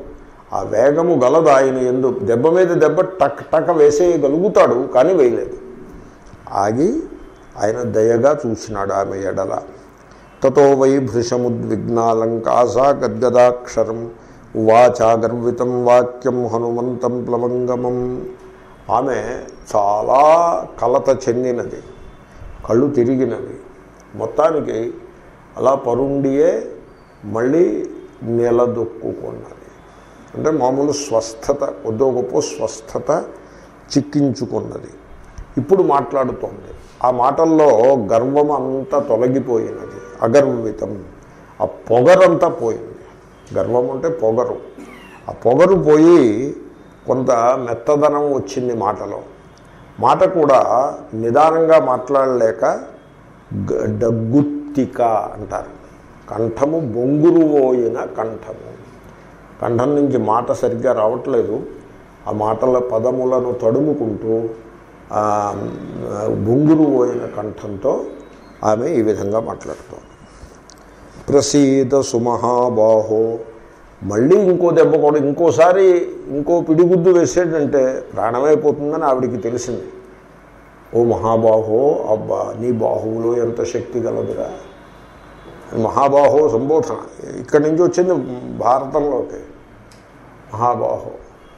ఆ వేగము గలదు ఆయన ఎందు దెబ్బ మీద దెబ్బ టక్ టక్ వేసేయగలుగుతాడు కానీ వేయలేదు ఆగి ఆయన దయగా చూసినాడు ఆమె ఎడల తతో వై భృశముద్విగ్నాలంకాసా గద్గదాక్షరం ఉవాచాగర్వితం వాక్యం హనుమంతం ప్లవంగమం ఆమె చాలా కలత చెందినది కళ్ళు తిరిగినవి మొత్తానికి అలా పరుండియే మళ్ళీ నిలదొక్కుకున్నది అంటే మామూలు స్వస్థత కొద్దో గొప్ప స్వస్థత చిక్కించుకున్నది ఇప్పుడు మాట్లాడుతోంది ఆ మాటల్లో గర్వం అంతా తొలగిపోయినది అగర్వితం ఆ పొగరంతా పోయింది గర్వం అంటే పొగరు ఆ పొగరు పోయి కొంత మెత్తదనం వచ్చింది మాటలో మాట కూడా నిదానంగా మాట్లాడలేక గ- డగ్గుత్తిక అంటారు కంఠము బొంగురు పోయిన కంఠము కంఠం నుంచి మాట సరిగ్గా రావట్లేదు ఆ మాటల పదములను తడుముకుంటూ ఆ, బొంగురు పోయిన కంఠంతో ఆమె ఈ విధంగా మాట్లాడుతోంది ప్రసీద సుమహాబాహో మళ్ళీ ఇంకో దెబ్బ కూడా ఇంకోసారి ఇంకో పిడిగుద్దు వేసేటంటే ప్రాణమైపోతుందని ఆవిడికి తెలిసింది ఓ మహాబాహో అబ్బా నీ బాహువులో ఎంత శక్తి గలదురా మహాబాహో సంబోధన ఇక్కడి నుంచి వచ్చింది భారతంలోకి మహాబాహో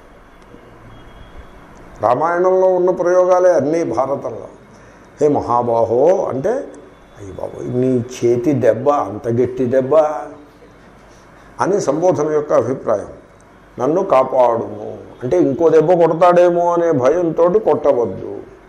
రామాయణంలో ఉన్న ప్రయోగాలే అన్నీ భారతంలో హే మహాబాహో అంటే అయ్యి బాబు నీ చేతి దెబ్బ అంత గట్టి దెబ్బ అని సంబోధన యొక్క అభిప్రాయం నన్ను కాపాడుము అంటే ఇంకో దెబ్బ కొడతాడేమో అనే భయంతో కొట్టవద్దు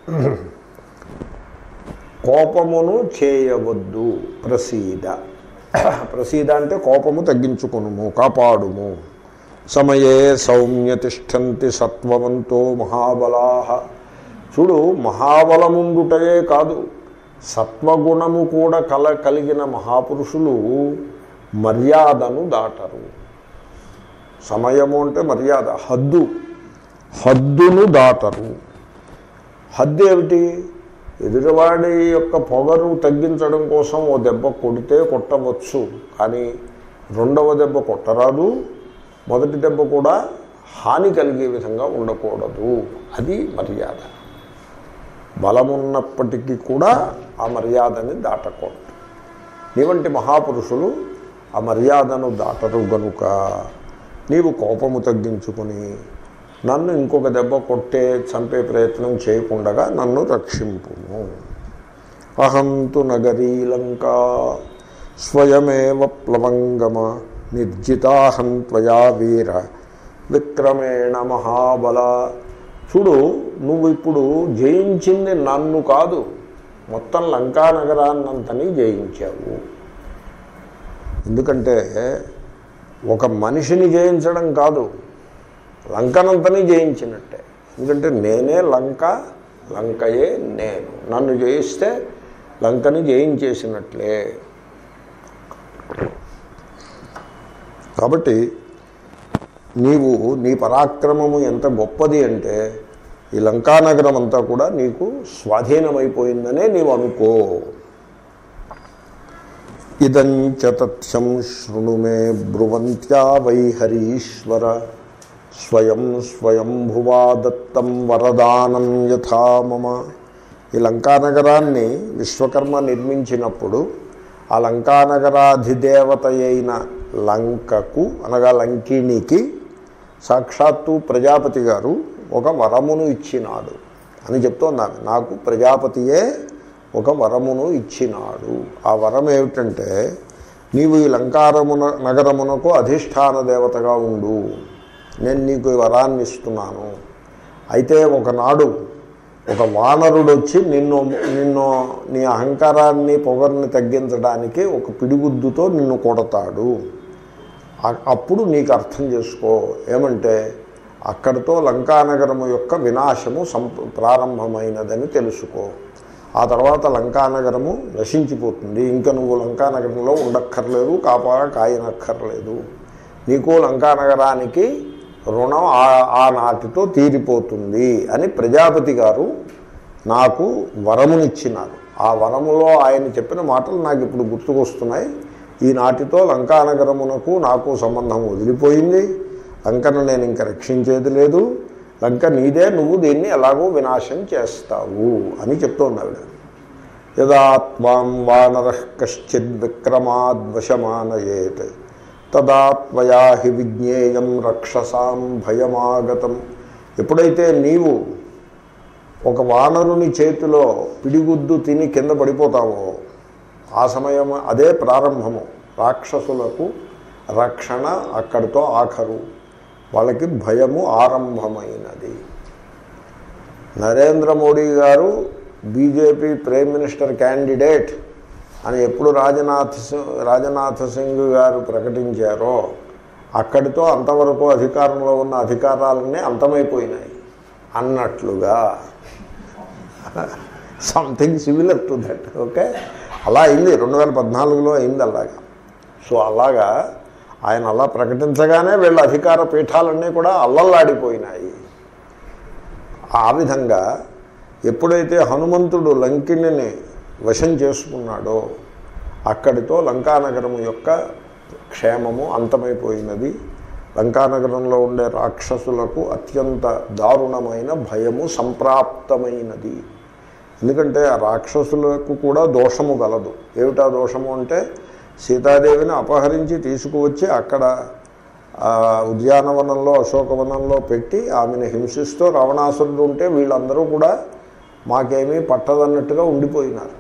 కోపమును చేయవద్దు ప్రసీద ప్రసీద అంటే కోపము తగ్గించుకునుము కాపాడుము సమయే సౌమ్య తిష్టంతి సత్వవంతో మహాబలా చూడు మహాబలముండుటయే కాదు సత్వగుణము కూడా కల కలిగిన మహాపురుషులు మర్యాదను దాటరు సమయము అంటే మర్యాద హద్దు హద్దును దాటరు హద్దు ఏమిటి ఎదురువాడి యొక్క పొగరు తగ్గించడం కోసం ఓ దెబ్బ కొడితే కొట్టవచ్చు కానీ రెండవ దెబ్బ కొట్టరాదు మొదటి దెబ్బ కూడా హాని కలిగే విధంగా ఉండకూడదు అది మర్యాద బలమున్నప్పటికీ కూడా ఆ మర్యాదని దాటకూడదు నీవంటి మహాపురుషులు ఆ మర్యాదను దాటరు గనుక నీవు కోపము తగ్గించుకుని నన్ను ఇంకొక దెబ్బ కొట్టే చంపే ప్రయత్నం చేయకుండగా నన్ను రక్షింపుము అహంతు నగరీ లంకా స్వయమేవ ప్లవంగమ నిర్జితాహం త్వయా వీర విక్రమేణ మహాబల చూడు నువ్వు ఇప్పుడు జయించింది నన్ను కాదు మొత్తం లంకా నగరాన్నంతని జయించావు ఎందుకంటే ఒక మనిషిని జయించడం కాదు లంకనంతని జయించినట్టే ఎందుకంటే నేనే లంక లంకయే నేను నన్ను జయిస్తే లంకని జయించేసినట్లే కాబట్టి నీవు నీ పరాక్రమము ఎంత గొప్పది అంటే ఈ లంకానగరం అంతా కూడా నీకు స్వాధీనమైపోయిందనే నీవు అనుకో ఇదంచ తథ్యం శృణు మే బ్రువంత్యా వై హరీశ్వర స్వయం స్వయంభువా దత్తం వరదానం యథా మమ ఈ లంకానగరాన్ని విశ్వకర్మ నిర్మించినప్పుడు ఆ లంకానగరాధిదేవత అయిన లంకకు అనగా లంకిణికి సాక్షాత్తు ప్రజాపతి గారు ఒక వరమును ఇచ్చినాడు అని చెప్తోంది ఆమె నాకు ప్రజాపతియే ఒక వరమును ఇచ్చినాడు ఆ వరం ఏమిటంటే నీవు ఈ లంకారమున నగరమునకు అధిష్టాన దేవతగా ఉండు నేను నీకు ఈ వరాన్ని ఇస్తున్నాను అయితే ఒకనాడు ఒక వానరుడు వచ్చి నిన్ను నిన్ను నీ అహంకారాన్ని పొగర్ని తగ్గించడానికి ఒక పిడిగుద్దుతో నిన్ను కొడతాడు అ- అప్పుడు నీకు అర్థం చేసుకో ఏమంటే అక్కడితో లంకానగరము యొక్క వినాశము సంప ప్రారంభమైనదని తెలుసుకో ఆ తర్వాత లంకానగరము నశించిపోతుంది ఇంకా నువ్వు లంకానగరంలో ఉండక్కర్లేదు కాపా కాయనక్కర్లేదు నీకు లంకానగరానికి రుణం ఆ- ఆనాటితో తీరిపోతుంది అని ప్రజాపతి గారు నాకు వరమునిచ్చినారు ఆ వరములో ఆయన చెప్పిన మాటలు నాకు ఇప్పుడు గుర్తుకొస్తున్నాయి ఈనాటితో లంకానగరమునకు నాకు సంబంధం వదిలిపోయింది లంకను నేను ఇంక రక్షించేది లేదు లంక నీదే నువ్వు దీన్ని ఎలాగో వినాశం చేస్తావు అని చెప్తోంది ఆవిడ యదాత్మాం వానర కశ్చిద్ విక్రమాద్వశమానయేత్ తదా త్వయా హి విజ్ఞేయం రక్షసాం భయమాగతం ఎప్పుడైతే నీవు ఒక వానరుని చేతిలో పిడిగుద్దు తిని కింద పడిపోతావో ఆ సమయం అదే ప్రారంభము రాక్షసులకు రక్షణ అక్కడితో ఆఖరు వాళ్ళకి భయము ఆరంభమైనది నరేంద్ర మోడీ గారు బీజేపీ ప్రైమ్ మినిస్టర్ క్యాండిడేట్ అని ఎప్పుడు రాజనాథ్ సి- రాజనాథ్ సింగ్ గారు ప్రకటించారో అక్కడితో అంతవరకు అధికారంలో ఉన్న అధికారాలన్నీ అంతమైపోయినాయి అన్నట్లుగా something similar to that okay అలా అయింది రెండు వేల పద్నాలుగులో అయింది అలాగా సో అలాగా ఆయన అలా ప్రకటించగానే వీళ్ళ అధికార పీఠాలన్నీ కూడా అల్లల్లాడిపోయినాయి ఆ విధంగా ఎప్పుడైతే హనుమంతుడు లంకిణిని వశం చేసుకున్నాడో అక్కడితో లంకానగరం యొక్క క్షేమము అంతమైపోయినది లంకానగరంలో ఉండే రాక్షసులకు అత్యంత దారుణమైన భయము సంప్రాప్తమైనది ఎందుకంటే ఆ రాక్షసులకు కూడా దోషము గలదు ఏమిటా దోషము అంటే సీతాదేవిని అపహరించి తీసుకువచ్చి అక్కడ ఆ, ఉద్యానవనంలో అశోకవనంలో పెట్టి ఆమెను హింసిస్తూ రావణాసురుడు ఉంటే వీళ్ళందరూ కూడా మాకేమీ పట్టదన్నట్టుగా ఉండిపోయినారు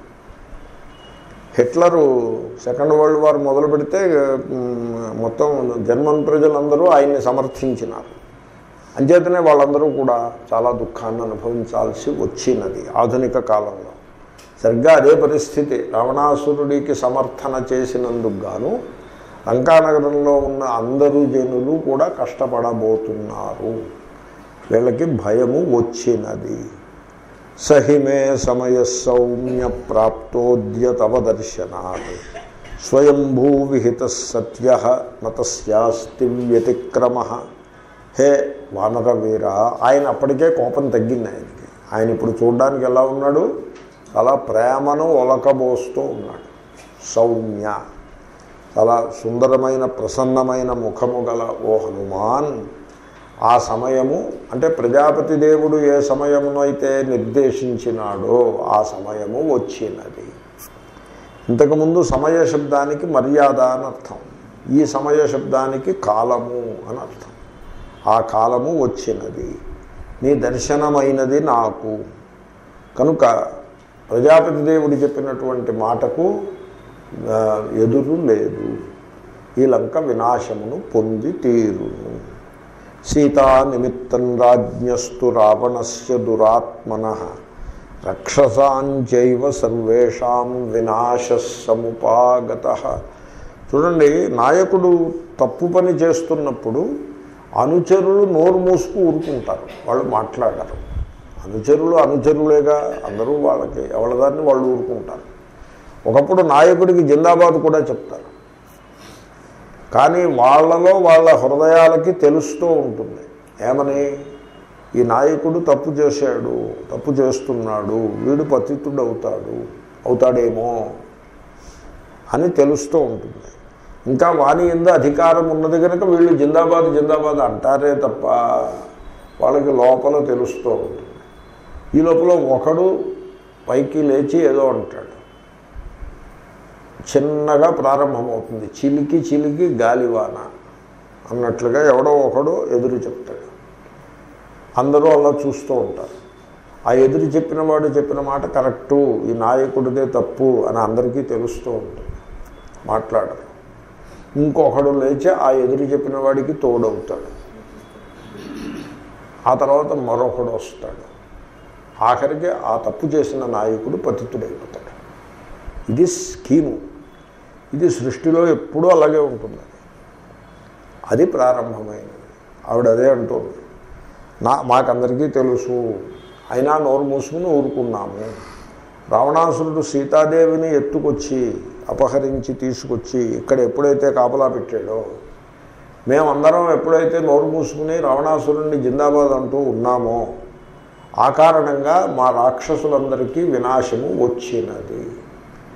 హిట్లరు సెకండ్ వరల్డ్ వార్ మొదలు పెడితే మ్, మొత్తం జర్మన్ ప్రజలందరూ ఆయన్ని సమర్థించినారు అంచేతనే వాళ్ళందరూ కూడా చాలా దుఃఖాన్ని అనుభవించాల్సి వచ్చినది ఆధునిక కాలంలో సరిగ్గా అదే పరిస్థితి రావణాసురుడికి సమర్థన చేసినందుకు గాను లంకానగరంలో ఉన్న అందరూ జనులు కూడా కష్టపడబోతున్నారు వీళ్ళకి భయము వచ్చినది సహిమే సమయ సౌమ్య ప్రాప్తోద్య తవ దర్శనాత్ స్వయంభూ విహిత సత్య నతస్యాస్తి వ్యతిక్రమ హే వానర వీర ఆయన అప్పటికే కోపం తగ్గింది ఆయనకి ఆయన ఇప్పుడు చూడడానికి ఎలా ఉన్నాడు చాలా ప్రేమను ఒలకబోస్తూ ఉన్నాడు సౌమ్య చాలా సుందరమైన ప్రసన్నమైన ముఖము గల ఓ హనుమాన్ ఆ సమయము అంటే ప్రజాపతి దేవుడు ఏ సమయమునైతే నిర్దేశించినాడో ఆ సమయము వచ్చినది ఇంతకుముందు సమయ శబ్దానికి మర్యాద అని అర్థం ఈ సమయ శబ్దానికి కాలము అని అర్థం ఆ కాలము వచ్చినది నీ దర్శనమైనది నాకు కనుక ప్రజాపతి దేవుడు చెప్పినటువంటి మాటకు ఆ, ఎదురు లేదు ఈ లంక వినాశమును పొంది తీరును సీతా నిమిత్తం రాజ్ఞస్తు రావణస్య దురాత్మన రక్షసాంచైవ సర్వేషాం వినాశ సముపాగత చూడండి నాయకుడు తప్పు పని చేస్తున్నప్పుడు అనుచరులు నోరు మూసుకు ఊరుకుంటారు వాళ్ళు మాట్లాడరు అనుచరులు అనుచరులేగా అందరూ వాళ్ళకి ఎవరిదాన్ని వాళ్ళు ఊరుకుంటారు ఒకప్పుడు నాయకుడికి జిందాబాద్ కూడా చెప్తారు కానీ వాళ్ళలో వాళ్ళ హృదయాలకి తెలుస్తూ ఉంటుంది ఏమని ఈ నాయకుడు తప్పు చేశాడు తప్పు చేస్తున్నాడు వీడు పతితుడు అవుతాడు అవుతాడేమో అని తెలుస్తూ ఉంటుంది ఇంకా వాణి ఎందు అధికారం ఉన్నది కనుక వీళ్ళు జిందాబాద్ జిందాబాద్ అంటారే తప్ప వాళ్ళకి లోపల తెలుస్తూ ఉంటుంది ఈ లోపల ఒకడు పైకి లేచి ఏదో అంటాడు చిన్నగా ప్రారంభమవుతుంది చిలికి చిలికి గాలివాన అన్నట్లుగా ఎవడో ఒకడు ఎదురు చెప్తాడు అందరూ అలా చూస్తూ ఉంటారు ఆ ఎదురు చెప్పిన వాడు చెప్పిన మాట కరెక్టు ఈ నాయకుడిదే తప్పు అని అందరికీ తెలుస్తూ ఉంటుంది మాట్లాడరు ఇంకొకడు లేచి ఆ ఎదురు చెప్పిన వాడికి తోడవుతాడు ఆ తర్వాత మరొకడు వస్తాడు ఆఖరికి ఆ తప్పు చేసిన నాయకుడు పతితుడైపోతాడు ఇది స్కీము ఇది సృష్టిలో ఎప్పుడూ అలాగే ఉంటుంది అది ప్రారంభమైనది ఆవిడ అదే అంటుంది నా మాకందరికీ తెలుసు అయినా నోరు మూసుకుని ఊరుకున్నాము రావణాసురుడు సీతాదేవిని ఎత్తుకొచ్చి అపహరించి తీసుకొచ్చి ఇక్కడ ఎప్పుడైతే కాపలా పెట్టాడో మేమందరం ఎప్పుడైతే నోరు మూసుకుని రావణాసురుణ్ణి జిందాబాద్ అంటూ ఉన్నామో ఆ కారణంగా మా రాక్షసులందరికీ వినాశము వచ్చినది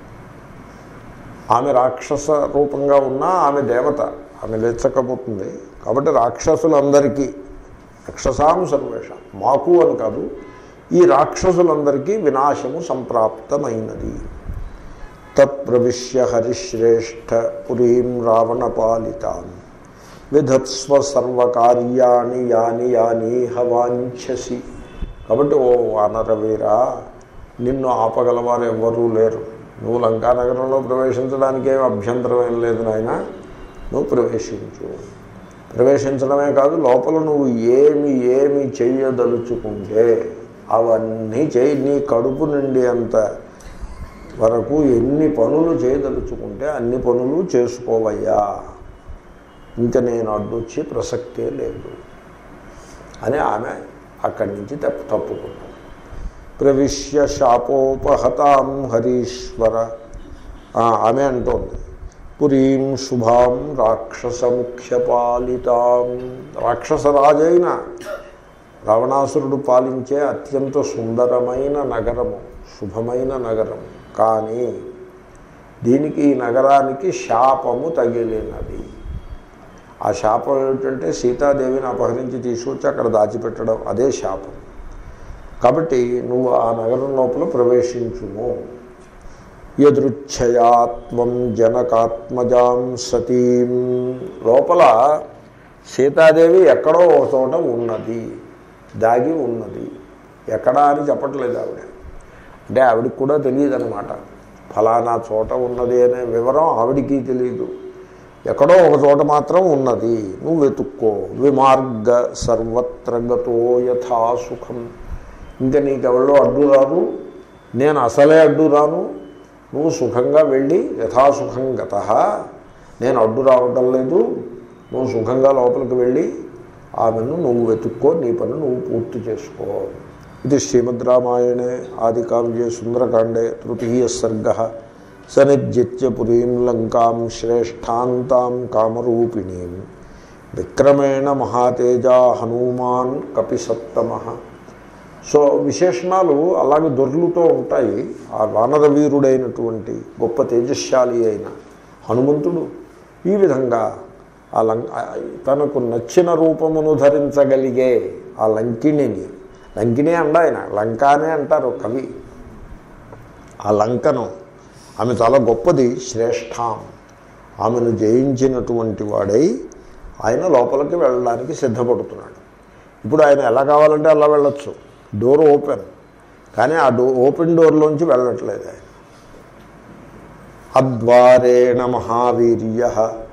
ఆమె రాక్షస రూపంగా ఉన్నా ఆమె దేవత ఆమె లేచకపోతుంది కాబట్టి రాక్షసులందరికీ రాక్షసాం సర్వేషాం మాకు అని కాదు ఈ రాక్షసులందరికీ వినాశము సంప్రాప్తమైనది తత్ప్రవిశ్య హరిశ్రేష్ఠ పురీం రావణపాలితాం విధత్స్వ సర్వకార్యాణి యాని యాని హవాంఛసి కాబట్టి ఓ వానరవీరా నిన్ను ఆపగలవారు ఎవ్వరూ లేరు నువ్వు లంకానగరంలో ప్రవేశించడానికి ఏం అభ్యంతరం ఏం లేదు నాయన నువ్వు ప్రవేశించు ప్రవేశించడమే కాదు లోపల నువ్వు ఏమి ఏమి చెయ్యదలుచుకుంటే అవన్నీ చేయి నీ కడుపు నిండి అంత వరకు ఎన్ని పనులు చేయదలుచుకుంటే అన్ని పనులు చేసుకోవయ్యా ఇంకా నేను అడ్డొచ్చి ప్రసక్తే లేదు అని ఆమె అక్కడి నుంచి తప్పు తప్పుకున్నాడు ప్రవిశ్య శాపోపహతాం హరీశ్వర ఆ, ఆమె అంటోంది పురీం శుభాం రాక్షసముఖ్యపాలితాం రాక్షసరాజైన రావణాసురుడు పాలించే అత్యంత సుందరమైన నగరము శుభమైన నగరము కానీ దీనికి ఈ నగరానికి శాపము తగిలినది ఆ శాపం ఏమిటంటే సీతాదేవిని అపహరించి తీసుకొచ్చి అక్కడ దాచిపెట్టడం అదే శాపం కాబట్టి నువ్వు ఆ నగరం లోపల ప్రవేశించుము యదృచ్ఛయాత్వం జనకాత్మజాం సతీం లోపల సీతాదేవి ఎక్కడో ఒక చోట ఉన్నది దాగి ఉన్నది ఎక్కడా అని చెప్పట్లేదు ఆవిడ అంటే ఆవిడకి కూడా తెలియదు అనమాట ఫలానా చోట ఉన్నది అనే వివరం ఆవిడికి తెలియదు ఎక్కడో ఒక చోట మాత్రం ఉన్నది నువ్వు వెతుక్కో విమార్గ సర్వత్ర గతో యథా సుఖం ఇంకా నీకెవరో అడ్డు రాను నేను అసలే అడ్డు రాను నువ్వు సుఖంగా వెళ్ళి యథాసుఖం గత నేను అడ్డు రావటం లేదు నువ్వు సుఖంగా లోపలికి వెళ్ళి ఆమెను నువ్వు వెతుక్కో నీ పని నువ్వు పూర్తి చేసుకో ఇది శ్రీమద్ రామాయణే ఆది కావ్యే సుందరకాండే తృతీయ సర్గ సనిజ్జిత్య పురీం లంకాం శ్రేష్టాంతాం కామరూపిణీం విక్రమేణ మహాతేజా హనుమాన్ కపిసత్తమ సో విశేషణాలు అలాగే దొర్లుతూ ఉంటాయి ఆ వానర వీరుడైనటువంటి గొప్ప తేజస్శాలి అయిన హనుమంతుడు ఈ విధంగా ఆ లం తనకు నచ్చిన రూపమును ధరించగలిగే ఆ లంకిణిని లంకిణి అండ ఆయన లంకానే అంటారు కవి ఆ లంకను ఆమె చాలా గొప్పది శ్రేష్ఠాం ఆమెను జయించినటువంటి వాడై ఆయన లోపలికి వెళ్ళడానికి సిద్ధపడుతున్నాడు ఇప్పుడు ఆయన ఎలా కావాలంటే అలా వెళ్ళొచ్చు డోర్ ఓపెన్ కానీ ఆ డో ఓపెన్ డోర్లోంచి వెళ్ళట్లేదు ఆయన అద్వారేణ మహావీర్య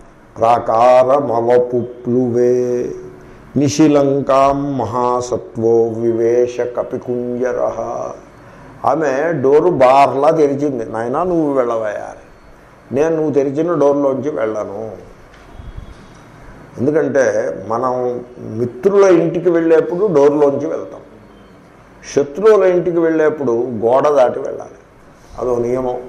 ప్రాకారమవపుప్లువే నిశిలంకాం మహాసత్వో వివేశ కపికుంజర ఆమె డోరు బార్లా తెరిచింది నాయనా నువ్వు వెళ్ళవయ్యాలి నేను నువ్వు తెరిచిన డోర్లోంచి వెళ్ళను ఎందుకంటే మనం మిత్రుల ఇంటికి వెళ్ళేప్పుడు డోర్లోంచి వెళ్తాం శత్రువుల ఇంటికి వెళ్ళేప్పుడు గోడ దాటి వెళ్ళాలి అదో నియమం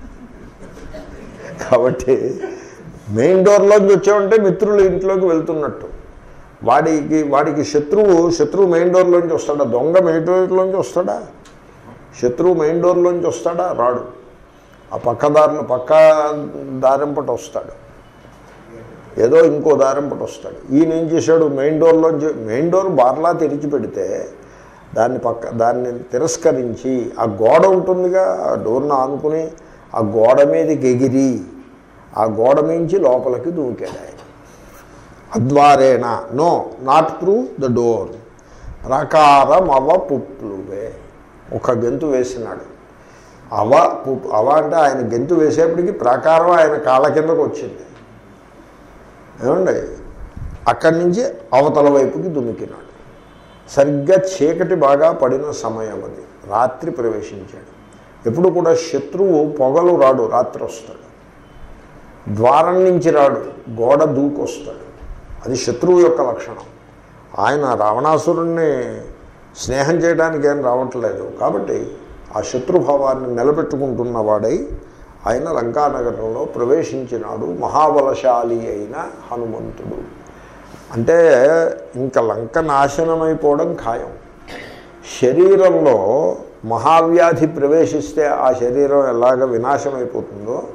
కాబట్టి మెయిన్ డోర్లోంచి వచ్చామంటే మిత్రుల ఇంట్లోకి వెళ్తున్నట్టు వాడికి వాడికి శత్రువు శత్రువు మెయిన్ డోర్లోంచి వస్తాడా దొంగ మెయిన్ డోర్లోంచి వస్తాడా శత్రువు మెయిన్ డోర్లోంచి వస్తాడా రాడు ఆ పక్క దారిలో పక్క దారింపట వస్తాడు ఏదో ఇంకో దారింపట వస్తాడు ఈయన ఏం చేశాడు మెయిన్ డోర్లోంచి మెయిన్ డోర్ బార్లా తెరిచి పెడితే దాన్ని పక్క దాన్ని తిరస్కరించి ఆ గోడ ఉంటుందిగా ఆ డోర్ను ఆనుకుని ఆ గోడ మీదకి ఎగిరి ఆ గోడ మించి లోపలికి దూకాడు ఆయన అద్వారేణ no not through the door ప్రకారం అవ పుప్లువే ఒక గెంతు వేసినాడు అవ పు అవ అంటే ఆయన గెంతు వేసేప్పటికి ప్రాకారం ఆయన కాళ్ళ కిందకు వచ్చింది ఏమండి అక్కడి నుంచి అవతల వైపుకి దుమికినాడు సరిగ్గా చీకటి బాగా పడిన సమయం అది రాత్రి ప్రవేశించాడు ఎప్పుడు కూడా శత్రువు పొగలు రాడు రాత్రి వస్తాడు ద్వారం నుంచి రాడు గోడ దూకొస్తాడు అది శత్రువు యొక్క లక్షణం ఆయన రావణాసురుణ్ణి స్నేహం చేయడానికి ఏం రావట్లేదు కాబట్టి ఆ శత్రుభావాన్ని నిలబెట్టుకుంటున్న వాడై ఆయన లంకానగరంలో ప్రవేశించినాడు మహాబలశాలి అయిన హనుమంతుడు అంటే ఇంకా లంక నాశనమైపోవడం ఖాయం శరీరంలో మహావ్యాధి ప్రవేశిస్తే ఆ శరీరం ఎలాగ వినాశమైపోతుందో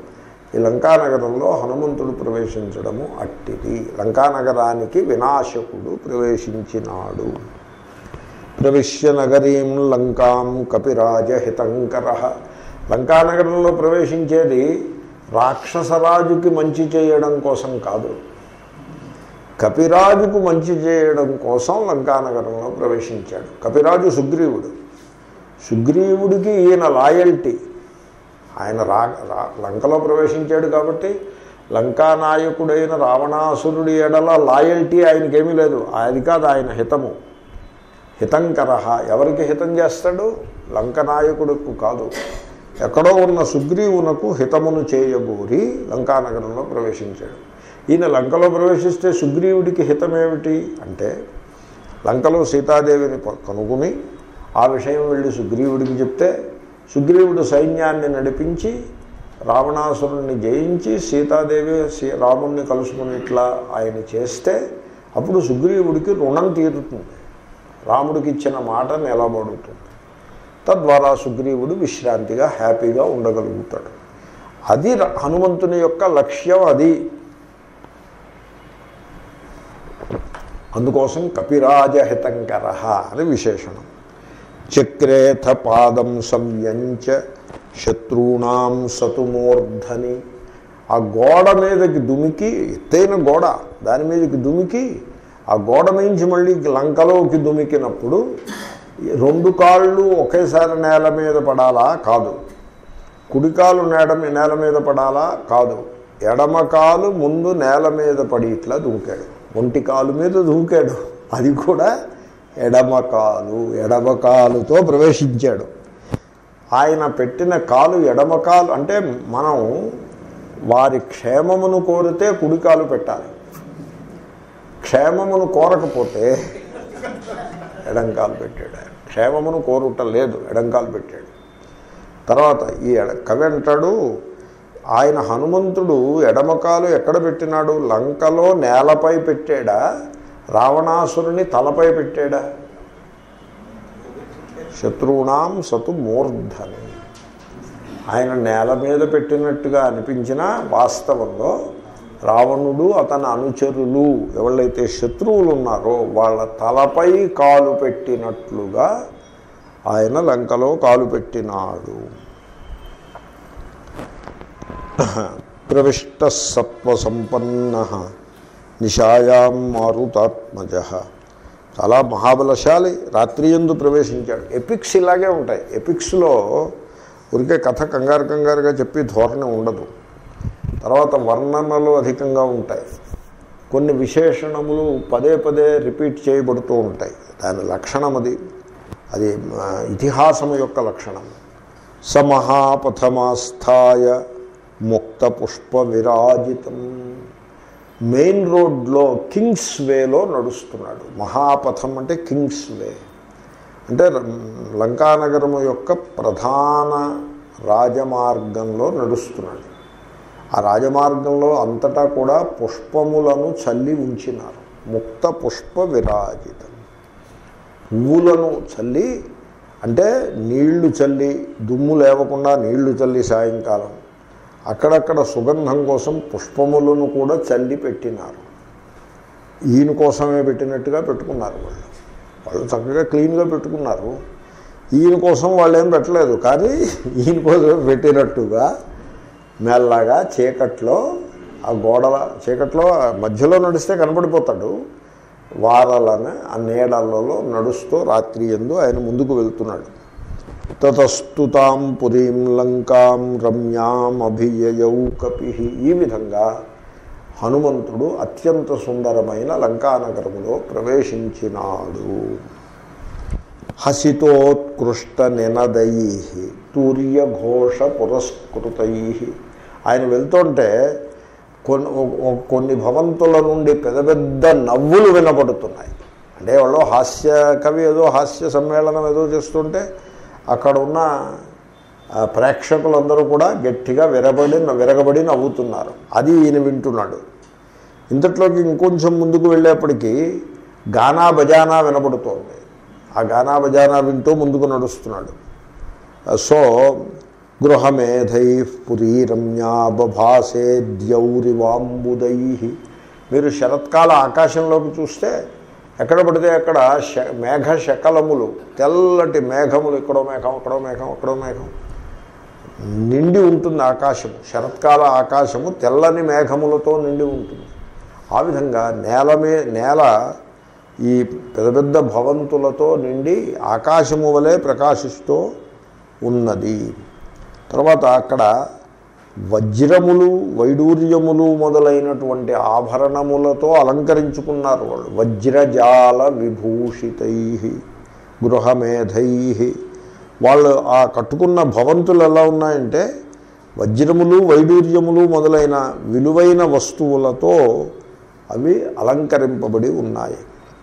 ఈ లంకానగరంలో హనుమంతుడు ప్రవేశించడము అట్టిది లంకానగరానికి వినాశకుడు ప్రవేశించినాడు ప్రవిశ్య నగరీం లంకాం కపిరాజహితంకర లంకానగరంలో ప్రవేశించేది రాక్షసరాజుకి మంచి చేయడం కోసం కాదు కపిరాజుకు మంచి చేయడం కోసం లంకానగరంలో ప్రవేశించాడు కపిరాజు సుగ్రీవుడు సుగ్రీవుడికి ఈయన లాయల్టీ ఆయన రా రా- లంకలో ప్రవేశించాడు కాబట్టి లంకా నాయకుడైన రావణాసురుడి ఎడల లాయల్టీ ఆయనకేమీ లేదు అది కాదు ఆయన హితము హితంకర ఎవరికి హితం చేస్తాడు లంక నాయకుడుకు కాదు ఎక్కడో ఉన్న సుగ్రీవునకు హితమును చేయబోరి లంకానగరంలో ప్రవేశించాడు ఈయన లంకలో ప్రవేశిస్తే సుగ్రీవుడికి హితమేమిటి అంటే లంకలో సీతాదేవిని ప- కనుగొని ఆ విషయం వెళ్ళి సుగ్రీవుడికి చెప్తే సుగ్రీవుడు సైన్యాన్ని నడిపించి రావణాసురుణ్ణి జయించి సీతాదేవి సీ రాముణ్ణి కలుసుకునేట్లా ఆయన చేస్తే అప్పుడు సుగ్రీవుడికి రుణం తీరుతుంది రాముడికి ఇచ్చిన మాట నిలబడుతుంది తద్వారా సుగ్రీవుడు విశ్రాంతిగా హ్యాపీగా ఉండగలుగుతాడు అది ర- హనుమంతుని యొక్క లక్ష్యం అది అందుకోసం కపిరాజహితంకర అని విశేషణం చక్రేథ పాదం సంయంచ శత్రూణాం సతుమూర్ధని ఆ గోడ మీదకి దుమికి ఎత్తైన గోడ దాని మీదకి దుమికి ఆ గోడ నుంచి మళ్ళీ లంకలోకి దుమికినప్పుడు ఈ రెండు కాళ్ళు ఒకేసారి నేల మీద పడాలా కాదు కుడికాలు నేల మీ- నేల మీద పడాలా కాదు ఎడమ కాలు ముందు నేల మీద పడి ఇట్లా దూకాడు ఒంటి కాలు మీద దూకాడు అది కూడా ఎడమ కాలు ఎడమ కాలుతో ప్రవేశించాడు ఆయన పెట్టిన కాలు ఎడమ కాలు అంటే మనం వారి క్షేమమును కోరితే కుడికాలు పెట్టాలి క్షేమమును కోరకపోతే ఎడంకాలు పెట్టాడు ఆయన క్షేమమును కోరుట లేదు ఎడంకాలు పెట్టాడు తర్వాత ఈ ఎడ కవి అంటాడు ఆయన హనుమంతుడు ఎడమకాలు ఎక్కడ పెట్టినాడు లంకలో నేలపై పెట్టాడా రావణాసురుని తలపై పెట్టాడా శత్రువునాం సతు మూర్ధని ఆయన నేల మీద పెట్టినట్టుగా అనిపించిన వాస్తవంలో రావణుడు అతని అనుచరులు ఎవళ్ళైతే శత్రువులు ఉన్నారో వాళ్ళ తలపై కాలు పెట్టినట్లుగా ఆయన లంకలో కాలు పెట్టినాడు ప్రవిష్ట సత్వసంపన్న నిశాయాం మారుతాత్మజ చాలా మహాబలశాలి రాత్రి ఎందు ప్రవేశించాడు ఎపిక్స్ ఇలాగే ఉంటాయి ఎపిక్స్లో ఊరికే కథ కంగారు కంగారుగా చెప్పి ధోరణి ఉండదు తర్వాత వర్ణనలు అధికంగా ఉంటాయి కొన్ని విశేషణములు పదే పదే రిపీట్ చేయబడుతూ ఉంటాయి దాని లక్షణం అది అది ఆ, ఇతిహాసం యొక్క లక్షణం సమహాపథమాస్థాయ ముక్త పుష్ప విరాజితం మెయిన్ రోడ్లో కింగ్స్ వేలో నడుస్తున్నాడు మహాపథం అంటే కింగ్స్ వే అంటే లంకానగరము యొక్క ప్రధాన రాజమార్గంలో నడుస్తున్నాడు ఆ రాజమార్గంలో అంతటా కూడా పుష్పములను చల్లి ఉంచినారు ముక్త పుష్ప విరాజితం పువ్వులను చల్లి అంటే నీళ్లు చల్లి దుమ్ము లేవకుండా నీళ్లు చల్లి సాయంకాలం అక్కడక్కడ సుగంధం కోసం పుష్పములను కూడా చల్లి పెట్టినారు ఈయన కోసమే పెట్టినట్టుగా పెట్టుకున్నారు వాళ్ళు వాళ్ళు చక్కగా క్లీన్గా పెట్టుకున్నారు ఈయన కోసం వాళ్ళు ఏం పెట్టలేదు కానీ ఈయన కోసం పెట్టినట్టుగా మెల్లగా చీకట్లో ఆ గోడల చీకట్లో ఆ మధ్యలో నడిస్తే కనపడిపోతాడు వారలను ఆ నీడలలో నడుస్తూ రాత్రి ఎందు ఆయన ముందుకు వెళ్తున్నాడు తతస్తుతాం పురీం లంకాం రమ్యాం అభియయౌ కపి ఈ విధంగా హనుమంతుడు అత్యంత సుందరమైన లంకానగరములో ప్రవేశించినాడు హసితోత్కృష్ట నినదై తూర్యఘోష పురస్కృతై ఆయన వెళ్తుంటే కొన్ని ఒ- కొన్ని భవంతుల నుండి పెద్ద పెద్ద నవ్వులు వినపడుతున్నాయి అంటే వాళ్ళు హాస్య కవి ఏదో హాస్య సమ్మేళనం ఏదో చేస్తుంటే అక్కడ ఉన్న ఆ, ప్రేక్షకులందరూ కూడా గట్టిగా విరబడి విరగబడి నవ్వుతున్నారు అది ఈయన వింటున్నాడు ఇంతట్లోకి ఇంకొంచెం ముందుకు వెళ్ళేప్పటికీ గానా బజానా వినపడుతోంది ఆ గానా బజానా వింటూ ముందుకు నడుస్తున్నాడు సో గృహమేధై పురీరమ్యా బభాసే ద్యౌరివాంబుదై మీరు శరత్కాల ఆకాశంలోకి చూస్తే ఎక్కడ పడితే అక్కడ శ మేఘ శకలములు తెల్లటి మేఘములు ఇక్కడో మేఘం అక్కడో మేఘం అక్కడో మేఘం నిండి ఉంటుంది ఆకాశము శరత్కాల ఆకాశము తెల్లని మేఘములతో నిండి ఉంటుంది ఆ విధంగా నేల మే నేల ఈ పెద్ద పెద్ద భవంతులతో నిండి ఆకాశము వలె ప్రకాశిస్తూ ఉన్నది తర్వాత అక్కడ వజ్రములు వైడూర్యములు మొదలైనటువంటి ఆభరణములతో అలంకరించుకున్నారు వాళ్ళు వజ్రజాల విభూషితై గృహమేధై వాళ్ళు ఆ కట్టుకున్న భవంతులు ఎలా ఉన్నాయంటే వజ్రములు వైడూర్యములు మొదలైన విలువైన వస్తువులతో అవి అలంకరింపబడి ఉన్నాయి